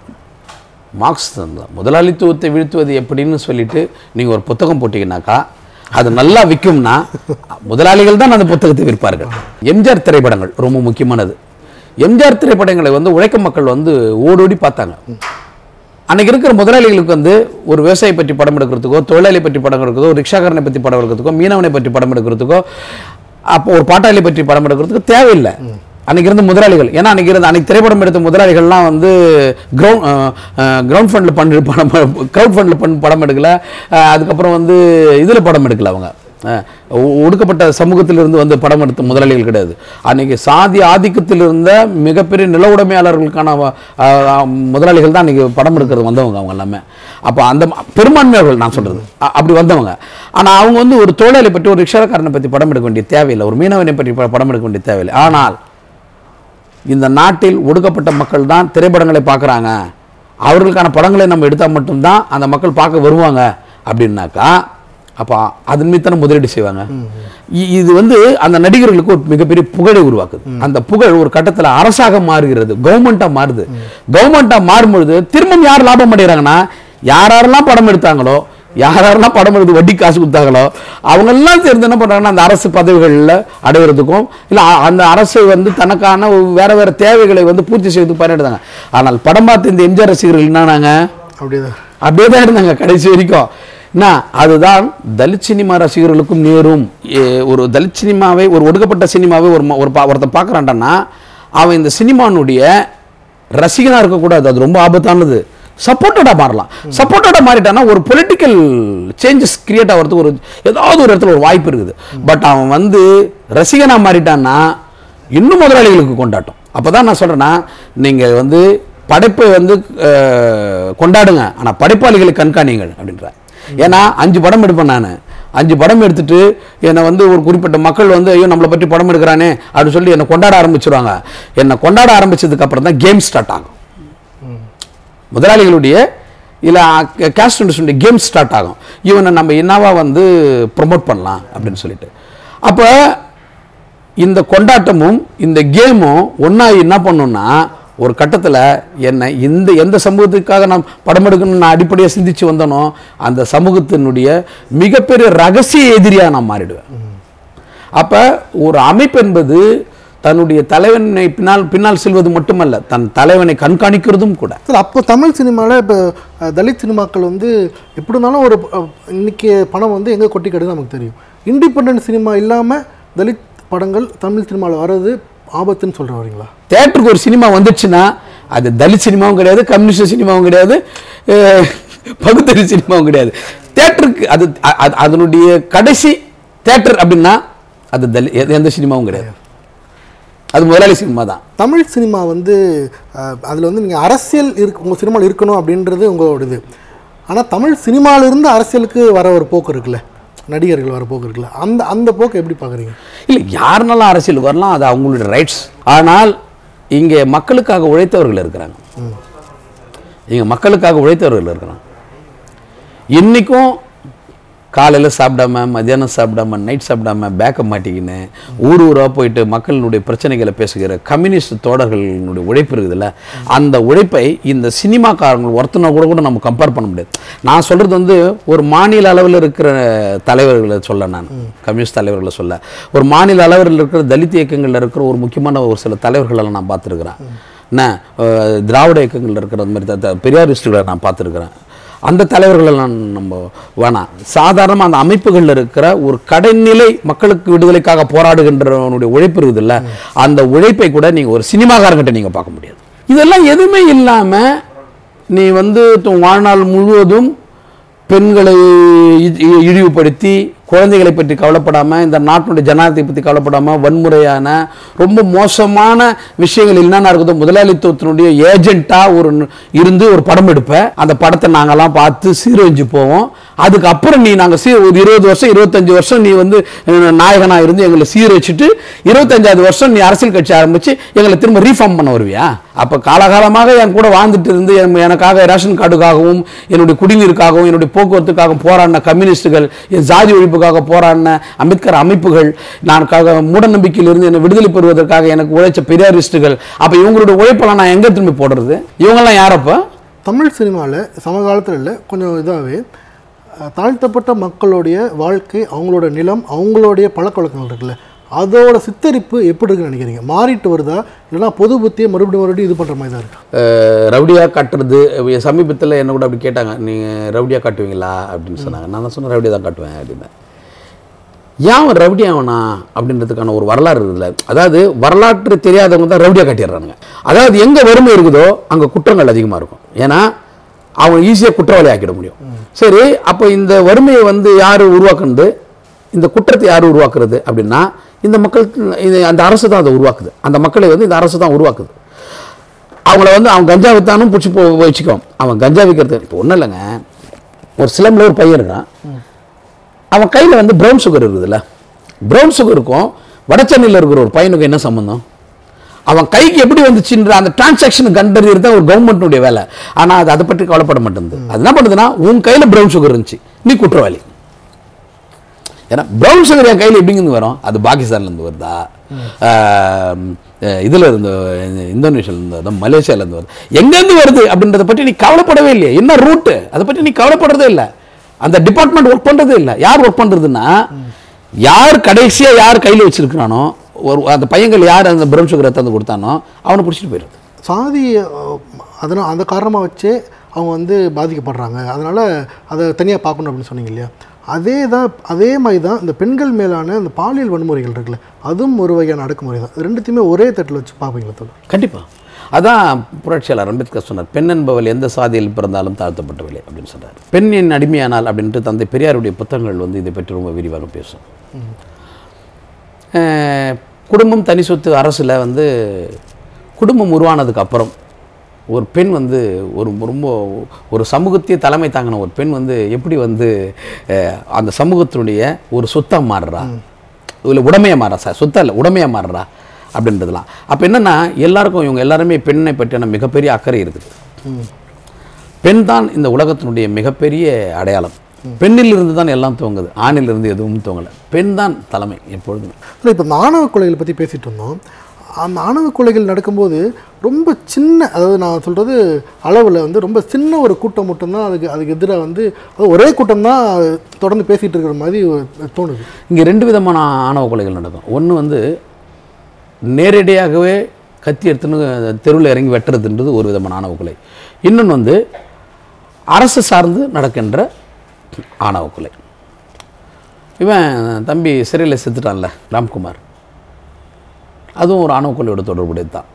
மார்க்ஸ் தான் முதலாளித்துவத்தை வீழ்த்துவது எப்படின்னு சொல்லிட்டு நீங்கள் ஒரு புத்தகம் போட்டீங்கன்னாக்கா அது நல்லா விற்கும்னா முதலாளிகள் தான் அந்த புத்தகத்தை விற்பார்கள் எம்ஜிஆர் திரைப்படங்கள் ரொம்ப முக்கியமானது எம்ஜிஆர் திரைப்படங்களை வந்து உழைக்கும் மக்கள் வந்து ஓடோடி பார்த்தாங்க அன்னைக்கு இருக்கிற முதலாளிகளுக்கு வந்து ஒரு விவசாயி பற்றி படம் எடுக்கிறதுக்கோ தொழிலாளி பற்றி படம் எடுக்கிறதோ ரிக்ஷாக்காரனை பற்றி படம் எடுக்கிறதுக்கோ மீனவனை பற்றி படம் எடுக்கிறதுக்கோ அப்போ ஒரு பாட்டாளி பற்றி படம் எடுக்கிறதுக்கு தேவையில்லை அன்னைக்கு இருந்த முதலாளிகள் ஏன்னா அன்னைக்கு இருந்த அன்னைக்கு திரைப்படம் எடுத்த முதலாளிகள்லாம் வந்து கிரவுண்ட் கிரவுண்ட் ஃபண்டில் பண்ணி படம் க்ரௌட் ஃபண்டில் பண்ணி படம் எடுக்கல அஹ், அதுக்கப்புறம் வந்து இதில் படம் எடுக்கல அவங்க அஹ், ஒ- ஒடுக்கப்பட்ட சமூகத்திலிருந்து வந்து படம் எடுத்த முதலாளிகள் கிடையாது அன்னைக்கு சாதி ஆதிக்கத்தில் இருந்த மிகப்பெரிய நில உடைமையாளர்களுக்கான வ- அஹ், அஹ், முதலாளிகள் தான் அன்னைக்கு படம் எடுக்கிறது வந்தவங்க அவங்க எல்லாமே அப்போ அந்த ம- பெரும்பான்மையர்கள் நான் சொல்றது அ- அப்படி வந்தவங்க ஆனால் அவங்க வந்து ஒரு தொழிலாளி பற்றி ஒரு ரிக்ஷாக்காரனை பற்றி படம் எடுக்க வேண்டிய தேவையில்லை ஒரு மீனவனை பற்றி ப- படம் எடுக்க வேண்டிய தேவையில்லை ஆனால் இந்த நாட்டில் ஒடுக்கப்பட்ட மக்கள் தான் திரைப்படங்களை பார்க்குறாங்க அவர்களுக்கான படங்களை நம்ம எடுத்தால் மட்டும்தான் அந்த மக்கள் பார்க்க வருவாங்க அப்படின்னாக்கா அப்போ அதன் மீது தானே முதலீடு செய்வாங்க இ- இது வந்து அந்த நடிகர்களுக்கு ஒரு மிகப்பெரிய புகழை உருவாக்குது அந்த புகழ் ஒரு கட்டத்தில் அரசாக மாறுகிறது கவர்மெண்ட்டாக மாறுது கவர்மெண்ட்டாக மாறும்பொழுது திரும்பவும் யார் லாபம் அடைகிறாங்கன்னா யார் யாரெல்லாம் படம் எடுத்தாங்களோ யார் யாரெல்லாம் படம் எடுத்து வட்டி காசு கொடுத்தாங்களோ அவங்கெல்லாம் சேர்ந்து என்ன பண்ணுறாங்கன்னா அந்த அரசு பதவிகளில் அடைவதற்கும் இல்லை அந்த அரசு வந்து தனக்கான வேற வேற தேவைகளை வந்து பூர்த்தி செய்வதுக்கு பயன்படுத்தாங்க ஆனால் படம் பார்த்து இந்த எம்ஜிஆர் ரசிகர்கள் என்னன்னாங்க அப்படியே அப்படியே தான் இருந்தாங்க கடைசி வரைக்கும் என்ன அதுதான் தலித் சினிமா ரசிகர்களுக்கும் நேரும் ஏ, ஒரு தலித் சினிமாவை ஒரு ஒடுக்கப்பட்ட சினிமாவை ஒரு ம- ஒரு பா- ஒருத்தன் பார்க்குறான்டான்னா அவன் இந்த சினிமானுடைய ரசிகனாக இருக்கக்கூடாது அது ரொம்ப ஆபத்தானது சப்போர்ட்டடாக மாறலாம் சப்போர்ட்டடாக மாறிட்டான்னா ஒரு பொலிட்டிக்கல் சேஞ்சஸ் கிரியேட் ஆகிறதுக்கு ஒரு ஏதாவது ஒரு இடத்துல ஒரு வாய்ப்பு இருக்குது பட் அவன் வந்து ரசிகனாக மாறிட்டான்னா இன்னும் முதலாளிகளுக்கு கொண்டாட்டம் அப்போ தான் நான் சொல்கிறேன்னா நீங்கள் வந்து படைப்பை வந்து அஹ், கொண்டாடுங்க ஆனால் படைப்பாளிகளை கண்காணிங்கள் அப்படின்றார் ஏன்னா அஞ்சு படம் எடுப்பேன் நான் அஞ்சு படம் எடுத்துட்டு என்னை வந்து ஒரு குறிப்பிட்ட மக்கள் வந்து ஐயோ நம்மளை பற்றி படம் எடுக்கிறானே அப்படின்னு சொல்லி என்னை கொண்டாட ஆரம்பிச்சிருவாங்க என்னை கொண்டாட ஆரம்பிச்சதுக்கு அப்புறம் தான் கேம் ஸ்டார்ட் ஆகும் முதலாளிகளுடைய இல்லை கேஸ்ட் இண்டஸ்ட்ரியுடைய கேம் ஸ்டார்ட் ஆகும் இவனை நம்ம என்னவா வந்து ப்ரொமோட் பண்ணலாம் அப்படின்னு சொல்லிட்டு அப்போ இந்த கொண்டாட்டமும் இந்த கேமும் ஒன்றா என்ன பண்ணுன்னா ஒரு கட்டத்தில் என்ன இந்த எந்த சமூகத்துக்காக நான் படம் எடுக்கணும்னு நான் அடிப்படையாக சிந்திச்சு வந்தனோ அந்த சமூகத்தினுடைய மிகப்பெரிய ரகசிய எதிரியாக நான் மாறிடுவேன் அப்போ ஒரு அமைப்பு என்பது தன்னுடைய தலைவனை பின்னால் பின்னால் செல்வது மட்டுமல்ல தன் தலைவனை கண்காணிக்கிறதும் கூட சார் அப்போ தமிழ் சினிமாவில் இப்போ அஹ், தலித் சினிமாக்கள் வந்து எப்படி இருந்தாலும் ஒரு அஹ், இன்னைக்கு பணம் வந்து எங்கே கொட்டி கிடக்குது நமக்கு தெரியும் இண்டிபெண்டன்ட் சினிமா இல்லாமல் தலித் படங்கள் தமிழ் சினிமாவில் வர்றது ஆபத்துன்னு சொல்கிற வரீங்களா தேட்டருக்கு ஒரு சினிமா வந்துச்சுன்னா அது தலித் சினிமாவும் கிடையாது கம்யூனிஸ்ட் சினிமாவும் கிடையாது அஹ், பகுத்தறி சினிமாவும் கிடையாது தேட்டருக்கு அது அ- அது- அதனுடைய கடைசி தேட்டர் அப்படின்னா அது தலி எந்த- எந்த சினிமாவும் கிடையாது அது முதலாளி சினிமா தான் தமிழ் சினிமா வந்து அதில் வந்து நீங்கள் அரசியல் இருக்கு உங்கள் சினிமாவில் இருக்கணும் அப்படின்றது உங்களோட இது ஆனால் தமிழ் சினிமாவிலிருந்து அரசியலுக்கு வர ஒரு போக்கு இருக்குல்ல நடிகர்கள் வர போக்கு இருக்குல்ல அந்த அந்த போக்கு எப்படி பார்க்குறீங்க இல்லை யாருனாலும் அரசியலுக்கு வரலாம் அது அவங்களுடைய ரைட்ஸ் ஆனால் இங்கே மக்களுக்காக உழைத்தவர்கள் இருக்கிறாங்க இங்கே மக்களுக்காக உழைத்தவர்கள் இருக்கிறாங்க இன்றைக்கும் காலையில் சாப்பிடாம மத்தியானம் சாப்பிடாம நைட் சாப்பிடாம பேக்கை மாட்டிக்கின்னு ஊர் ஊராக போயிட்டு மக்களினுடைய பிரச்சனைகளை பேசுகிற கம்யூனிஸ்ட் தோழர்களுடைய உழைப்பு இருக்குதுல்ல அந்த உழைப்பை இந்த சினிமாக்காரங்க ஒருத்தனை கூட கூட நம்ம கம்பேர் பண்ண முடியாது நான் சொல்கிறது வந்து ஒரு மாநில அளவில் இருக்கிற தலைவர்களை சொல்ல நான் கம்யூனிஸ்ட் தலைவர்களை சொல்ல ஒரு மாநில அளவில் இருக்கிற தலித் இயக்கங்களில் இருக்கிற ஒரு முக்கியமான ஒரு சில தலைவர்களெல்லாம் நான் பார்த்துருக்குறேன் என்ன அஹ், திராவிட இயக்கங்களில் இருக்கிற அந்த மாதிரி த- த- பெரியாரிஸ்டுகளை நான் பார்த்துருக்குறேன் அந்த தலைவர்களெல்லாம் நம்ம வேணாம் சாதாரணமாக அந்த அமைப்புகளில் இருக்கிற ஒரு கடைநிலை மக்களுக்கு விடுதலைக்காக போராடுகின்றவனுடைய உழைப்பு இருக்குதுல்ல அந்த உழைப்பை கூட நீங்கள் ஒரு சினிமாக்காரங்கிட்ட நீங்கள் பார்க்க முடியாது இதெல்லாம் எதுவுமே இல்லாமல் நீ வந்து உன் வாழ்நாள் முழுவதும் பெண்களை இ- இ- இழிவுபடுத்தி குழந்தைகளை பற்றி கவலைப்படாமல் இந்த நாட்டினுடைய ஜனாதிபதி பற்றி கவலைப்படாமல் வன்முறையான ரொம்ப மோசமான விஷயங்கள் என்னென்ன இருக்குதோ முதலாளித்துவத்தினுடைய ஏஜென்ட்டாக ஒரு ந- இருந்து ஒரு படம் எடுப்பேன் அந்த படத்தை நாங்கெல்லாம் பார்த்து சீரழிஞ்சு போவோம் அதுக்கப்புறம் நீ நாங்கள் சீ ஒரு இருபது வருஷம் இருபத்தஞ்சு வருஷம் நீ வந்து நாயகனாக இருந்து எங்களை சீரழிச்சிட்டு இருபத்தஞ்சாவது வருஷம் நீ அரசியல் கட்சி ஆரம்பித்து எங்களை திரும்ப ரீஃபார்ம் பண்ண வருவியா அப்போ காலகாலமாக என் கூட வாழ்ந்துட்டு இருந்து என் எனக்காக ரேஷன் கார்டுக்காகவும் என்னுடைய குடிநீருக்காகவும் என்னுடைய போக்குவரத்துக்காகவும் போராடின கம்யூனிஸ்டுகள் என் ஜாதி ஒழிப்புக்காக போராடின அம்பேத்கர் அமைப்புகள் நான் காக மூட நம்பிக்கையிலிருந்து என்னை விடுதலை பெறுவதற்காக எனக்கு உழைச்ச பெரியாரிஸ்டுகள் அப்போ இவங்களுடைய உழைப்பெல்லாம் நான் எங்கே திரும்பி போடுறது இவங்கெல்லாம் யாரப்போ தமிழ் சினிமாவில் சமகாலத்தில் இல்லை கொஞ்சம் இதாகவே அஹ், தாழ்த்தப்பட்ட மக்களுடைய வாழ்க்கை அவங்களோட நிலம் அவங்களுடைய பழக்க வழக்கங்கள் இருக்குல்ல அதோட சித்தரிப்பு எப்படி இருக்குன்னு நினைக்கிறீங்க மாறிட்டு வருதா இல்லைன்னா பொது புத்தியை மறுபடியும் மறுபடியும் இது பண்ணுற மாதிரி தான் இருக்கு ரவுடியாக காட்டுறது சமீபத்தில் என்ன கூட அப்படி கேட்டாங்க நீங்கள் ரவுடியாக காட்டுவீங்களா அப்படின்னு சொன்னாங்க நான் தான் சொன்னேன் ரவுடியாக தான் காட்டுவேன் அப்படின்னேன் ஏன் அவன் ரவுடி ஆவனா அப்படின்றதுக்கான ஒரு வரலாறு இருக்குதுல்ல அதாவது வரலாற்று தெரியாதவங்க தான் ரவுடியாக காட்டிடுறானுங்க அதாவது எங்கே வறுமை இருக்குதோ அங்கே குற்றங்கள் அதிகமாக இருக்கும் ஏன்னா அவன் ஈஸியாக குற்றவாளி ஆக்கிட முடியும் சரி அப்போ இந்த வறுமையை வந்து யார் உருவாக்குனது இந்த குற்றத்தை யார் உருவாக்குறது அப்படின்னா இந்த மக்கள் இது அந்த அரசு தான் அதை உருவாக்குது அந்த மக்களை வந்து இந்த அரசு தான் உருவாக்குது அவங்கள வந்து அவன் கஞ்சா வித்தானும் பிடிச்சி போ வச்சுக்குவான் அவன் கஞ்சா விற்கிறது இப்போ ஒன்றும் இல்லைங்க ஒரு சிலம்பில் ஒரு பையன் இருக்கான் அவன் கையில் வந்து ப்ரௌன் சுகர் இருக்குதுல்ல ப்ரௌன் சுகருக்கும் வடச்சென்னையில் இருக்கிற ஒரு பையனுக்கும் என்ன சம்பந்தம் அவன் கைக்கு எப்படி வந்துச்சுன்ற அந்த டிரான்சாக்ஷன் கண்டறியறது தான் ஒரு கவர்மெண்ட்டுடைய வேலை ஆனால் அது அதை பற்றி கவலைப்பட மாட்டேங்குது அது என்ன பண்ணுதுன்னா உன் கையில் ப்ரௌன் சுகர் இருந்துச்சு நீ குற்றவாளி ஏன்னா ப்ரௌன் சுகர் என் கையில் எப்படிங்கிருந்து வரும் அது பாகிஸ்தான்லேருந்து வருதா ஆம், அஹ் இதுல இருந்து இந்தோனேஷியாலேருந்து வருதா மலேசியாலேருந்து வருது எங்கேருந்து வருது அப்படின்றத பற்றி நீ கவலைப்படவே இல்லையே என்ன ரூட்டு அதை பற்றி நீ கவலைப்படுறதே இல்லை அந்த டிபார்ட்மெண்ட் ஒர்க் பண்ணுறதே இல்லை யார் ஒர்க் பண்ணுறதுன்னா யார் கடைசியாக யார் கையில் வச்சிருக்கிறானோ ஒரு அந்த பையங்கள் யார் அந்த ப்ரௌன் சுகரை தந்து கொடுத்தானோ அவனை பிடிச்சிட்டு போயிடுது சாதி அஹ், அதனால் அந்த காரணமாக வச்சே அவங்க வந்து பாதிக்கப்படுறாங்க அதனால் அதை தனியாக பார்க்கணும் அப்படின்னு சொன்னீங்க இல்லையா அதே தான் அதே மாதிரி தான் இந்த பெண்கள் மேலான இந்த பாலியல் வன்முறைகள் இருக்குல்ல அதுவும் ஒரு வகையான அடக்குமுறை தான் இது ரெண்டுத்தையுமே ஒரே தட்டில் வச்சு பார்ப்பீங்களா தோழர் கண்டிப்பா அதான் புரட்சியாளர் அம்பேத்கர் சொன்னார் பெண் என்பவள் எந்த சாதியில் பிறந்தாலும் தாழ்த்தப்பட்டவளே அப்படின்னு சொன்னார் பெண்ணின் அடிமையானால் அப்படின்ட்டு தந்தை பெரியாருடைய புத்தகங்கள் வந்து இதை பற்றி ரொம்ப விரிவாக பேசும் அஹ், குடும்பம் தனி சொத்து அரசில் வந்து குடும்பம் உருவானதுக்கு அப்புறம் ஒரு பெண் வந்து ஒரு ரொம்ப ஒரு சமூகத்தையே தலைமை தாங்கின ஒரு பெண் வந்து எப்படி வந்து அஹ், அந்த சமூகத்தினுடைய ஒரு சொத்தாக மாறுறா இல்லை உடமையாக மாறா சார் சொத்தா இல்லை உடமையாக மாறுறா அப்படின்றதுலாம் அப்போ என்னன்னா எல்லாருக்கும் இவங்க எல்லாருமே பெண்ணை பற்றியான மிகப்பெரிய அக்கறை இருக்குது பெண் தான் இந்த உலகத்தினுடைய மிகப்பெரிய அடையாளம் பெண்ணிலிருந்து தான் எல்லாம் துவங்குது ஆணிலிருந்து எதுவும் துவங்கலை பெண் தான் தலைமை எப்பொழுதுமே இல்லை இப்போ ஆணவ கொலைகளை பற்றி பேசிகிட்டு இருந்தோம் அந்த ஆணவ கொலைகள் நடக்கும்போது ரொம்ப சின்ன அதாவது நான் சொல்கிறது அளவில் வந்து ரொம்ப சின்ன ஒரு கூட்டம் மட்டும்தான் அதுக்கு அதுக்கு எதிராக வந்து அது ஒரே கூட்டம் தான் தொடர்ந்து பேசிகிட்டு இருக்கிற மாதிரி ஒரு தோணுது இங்கே ரெண்டு விதமான ஆணவ கொலைகள் நடக்கும் ஒன்று வந்து நேரடியாகவே கத்தி எடுத்துன்னு தெருவில் இறங்கி வெட்டுறதுன்றது ஒரு விதமான ஆணவ கொலை இன்னொன்று வந்து அரசு சார்ந்து நடக்கின்ற ஆணவ கொலை இவன் தம்பி சிறையில் செத்துட்டான்ல ராம்குமார் அதுவும் ஒரு ஆணவ கொலையோட தொடர்புடையது தான்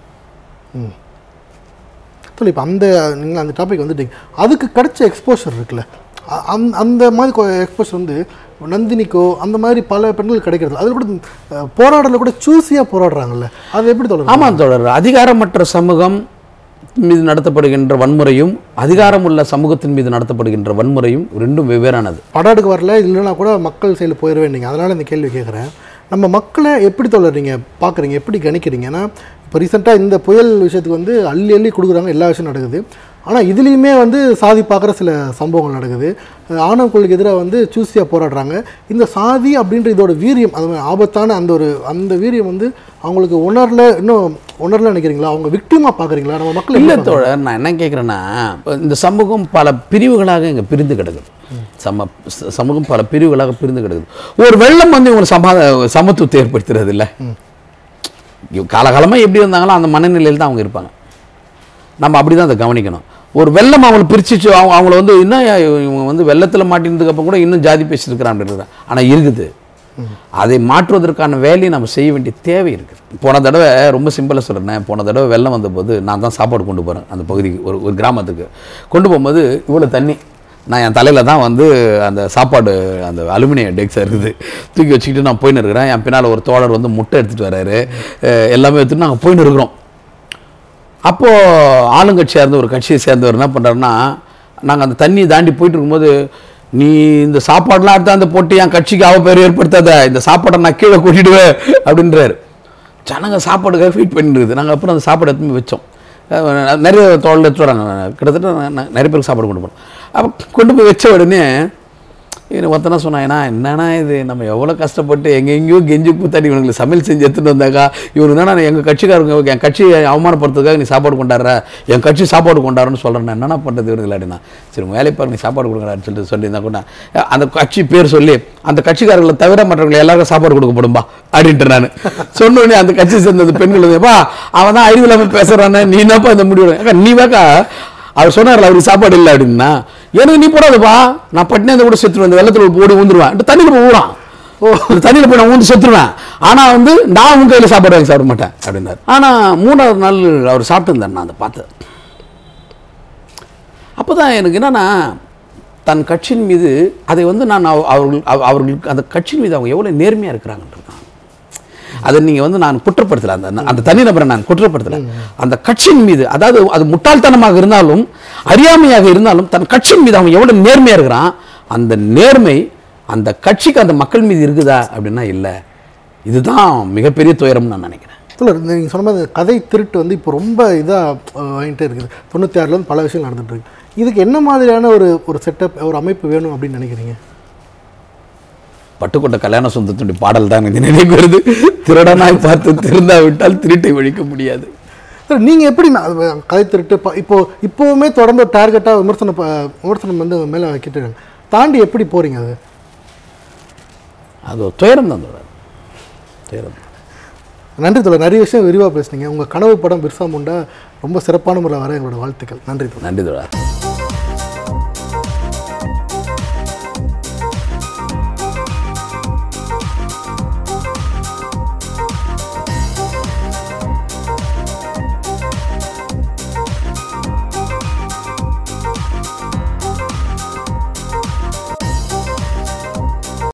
சொல்லி இப்போ அந்த நீங்கள் அந்த டாபிக் வந்துட்டீங்க அதுக்கு கிடைச்ச எக்ஸ்போஷர் இருக்குல்ல அ- அந்த அந்த மாதிரி எக்ஸ்போஷர் வந்து நந்தினிக்கோ அந்த மாதிரி பல பெண்கள் கிடைக்கிறது அதில் கூட அஹ், போராடல கூட சூஸியாக போராடுறாங்கல்ல அது எப்படி தொடரும் ஆமாம் தொடர் அதிகாரமற்ற சமூகம் மீது நடத்தப்படுகின்ற வன்முறையும் அதிகாரம் உள்ள சமூகத்தின் மீது நடத்தப்படுகின்ற வன்முறையும் ரெண்டும் வெவ்வேறானது படம் எடுக்க வரல இல்லைன்னா கூட மக்கள் சைடில் போயிடுவேன் நீங்கள் அதனால் இந்த கேள்வி கேட்குறேன் நம்ம மக்களை எப்படி தொடர்றீங்க பார்க்குறீங்க எப்படி கணிக்கிறீங்க ஏன்னா இப்போ ரீசெண்டாக இந்த புயல் விஷயத்துக்கு வந்து அள்ளி அள்ளி கொடுக்குறாங்க எல்லா விஷயம் நடக்குது ஆனால் இதுலேயுமே வந்து சாதி பார்க்குற சில சம்பவங்கள் நடக்குது அஹ் ஆணவ கொள்கைக்கு எதிராக வந்து சூஸியாக போராடுறாங்க இந்த சாதி அப்படின்ற இதோட வீரியம் அது மாதிரி ஆபத்தான அந்த ஒரு அந்த வீரியம் வந்து அவங்களுக்கு உணரல இன்னும் உணரல நினைக்கிறீங்களா அவங்க விக்டிமாக பார்க்குறீங்களா நம்ம மக்கள் இல்லை எப்படி தோழர் நான் என்ன கேட்குறேன்னா இந்த சமூகம் பல பிரிவுகளாக இங்கே பிரிந்து கிடக்குது சம ச- சமூகம் பல பிரிவுகளாக பிரிந்து கிடக்குது ஒரு வெள்ளம் வந்து இவங்களை சமா சமத்துவத்தை ஏற்படுத்துறது இல்லை காலகாலமாக எப்படி இருந்தாங்களோ அந்த மனநிலையில் தான் அவங்க இருப்பாங்க நம்ம அப்படி தான் அதை கவனிக்கணும் ஒரு வெள்ளம் அவங்களை பிரிச்சுச்சு அவங்க அவங்கள வந்து இன்னும் இவங்க வந்து வெள்ளத்தில் மாட்டினதுக்கு அப்புறம் கூட இன்னும் ஜாதி பேசியிருக்கிறான் அப்படின்றது ஆனால் இருக்குது அதை மாற்றுவதற்கான வேலையை நம்ம செய்ய வேண்டிய தேவை இருக்குது போன தடவை ரொம்ப சிம்பிளாக சொல்கிறேன் போன தடவை வெள்ளம் வந்தபோது நான் தான் சாப்பாடு கொண்டு போகிறேன் அந்த பகுதிக்கு ஒரு ஒரு கிராமத்துக்கு கொண்டு போகும்போது இவ்வளோ தண்ணி நான் என் தலையில் தான் வந்து அந்த சாப்பாடு அந்த அலுமினிய டெக்ஸ் இருக்குது தூக்கி வச்சுக்கிட்டு நான் போயின்னு இருக்கிறேன் என் பின்னால் ஒரு தோழர் வந்து முட்டை எடுத்துகிட்டு வர்றாரு அஹ் எல்லாமே எடுத்துட்டு நாங்கள் போயின்னு இருக்கிறோம் அப்போது ஆளுங்கட்சியாக இருந்த ஒரு கட்சியை சேர்ந்தவர் என்ன பண்ணுறாருன்னா நாங்கள் அந்த தண்ணியை தாண்டி போயிட்டு இருக்கும்போது நீ இந்த சாப்பாடெலாம் எடுத்து அந்த போட்டு என் கட்சிக்கு அவ பேர் ஏற்படுத்தாத இந்த சாப்பாடை நான் கீழே கொட்டிடுவேன் அப்படின்றாரு ஜனங்க சாப்பாடுக்காக ஃபீட் பண்ணிட்டு இருக்குது நாங்கள் அப்புறம் அந்த சாப்பாடு எடுத்து போய் வச்சோம் அஹ் நிறைய தோல் எடுத்து வராங்க கிட்டத்தட்ட ந- ந- நிறைய பேருக்கு சாப்பாடு கொண்டு போனோம் அப்போ கொண்டு போய் வச்ச உடனே இவனு ஒருத்தனா சொன்னாங்கன்னா என்னண்ணா இது நம்ம எவ்வளோ கஷ்டப்பட்டு எங்கே எங்கேயோ கெஞ்சி கூத்தாடி இவனுங்களுக்கு சமையல் செஞ்சு எடுத்துட்டு வந்தாக்கா இவனுக்கு தானே எங்கள் கட்சிக்காரங்க என் கட்சியை அவமானப்படுறதுக்காக நீ சாப்பாடு கொண்டாடுற என் கட்சி சாப்பாடு கொண்டாடுறன்னு சொல்கிறேன் என்னண்ணா பண்ணுறது இவனுக்கு அப்படின்னா சரி உங்கள் வேலை பாருங்க நீ சாப்பாடு கொடுங்கடான்னு சொல்லிட்டு சொல்லியிருந்தா கூட அந்த கட்சி பேர் சொல்லி அந்த கட்சிக்காரர்களை தவிர மற்றவங்களை எல்லாருக்கும் சாப்பாடு கொடுக்கப்படும்பா அப்படின்ட்டு நான் சொன்ன உடனே அந்த கட்சி சேர்ந்த பெண்கள் வந்துப்பா அவன் தான் அறிவு இல்லாமல் பேசுகிறானே நீ என்னப்பா இந்த முடிவு அக்கா, நீ வாக்கா அவர் சொன்னார்ல அவருக்கு சாப்பாடு இல்லை அப்படின்னா எனக்கு நீ போடாதப்பா நான் பட்டினி அந்த கூட செத்துருவேன் இந்த வெள்ளத்தில் போடி ஊந்துருவேன் தண்ணியில் போய் ஊறான் ஓ இந்த தண்ணியில் போய் நான் ஊந்து செத்துருவேன் ஆனால் வந்து நான் உன் கையில் சாப்பாடு வாங்கி சாப்பிட மாட்டேன் அப்படின்னாரு ஆனால் மூணாவது நாள் அவர் சாப்பிட்டு நான் அதை பார்த்தேன் அப்போ தான் எனக்கு என்னன்னா தன் கட்சியின் மீது அதை வந்து நான் அவ- அவர்கள் அவ- அவர்களுக்கு அந்த கட்சியின் மீது அவங்க எவ்வளோ நேர்மையாக இருக்கிறாங்கன்றது அதை நீங்கள் வந்து நான் குற்றப்படுத்தல அந்த அந்த தனிநபரை நான் குற்றப்படுத்தல அந்த கட்சியின் மீது அதாவது அது முட்டாள்தனமாக இருந்தாலும் அறியாமையாக இருந்தாலும் தன் கட்சியின் மீது அவன் எவ்வளோ நேர்மையாக இருக்கிறான் அந்த நேர்மை அந்த கட்சிக்கு அந்த மக்கள் மீது இருக்குதா அப்படின்னா இல்லை இதுதான் மிகப்பெரிய துயரம்னு நான் நினைக்கிறேன் இல்லை நீங்கள் சொன்ன மாதிரி இந்த கதை திருட்டு வந்து இப்போ ரொம்ப இதாக வாங்கிட்டே இருக்குது தொண்ணூற்றி ஆறுலேருந்து பல விஷயம் நடந்துட்டு இருக்கு இதுக்கு என்ன மாதிரியான ஒரு ஒரு செட்டப் ஒரு அமைப்பு வேணும் அப்படின்னு நினைக்கிறீங்க பட்டுக்கோட்டை கல்யாண சொந்தத்துடைய பாடல் தான் எனக்கு நினைவு வருது திருடனாய் பார்த்து திருந்தா விட்டால் திருட்டை ஒழிக்க முடியாது சார் நீங்கள் எப்படி நான் அது கதை திருட்டு இப்போ இப்போ இப்போவுமே தொடர்ந்து டார்கெட்டாக விமர்சனம் ப- விமர்சனம் வந்து மேலே வைக்கிட்டு இருக்காங்க தாண்டி எப்படி போகிறீங்க அது அது ஒரு துயரம் தான் தோழர். துயரம் நன்றி தோழர் நிறைய விஷயம் விரிவாக பேசுனீங்க உங்கள் கனவு படம் பிர்சா முண்டா ரொம்ப சிறப்பான முறையில் வர எங்களோட வாழ்த்துக்கள் நன்றி தோழர் நன்றி தோழர்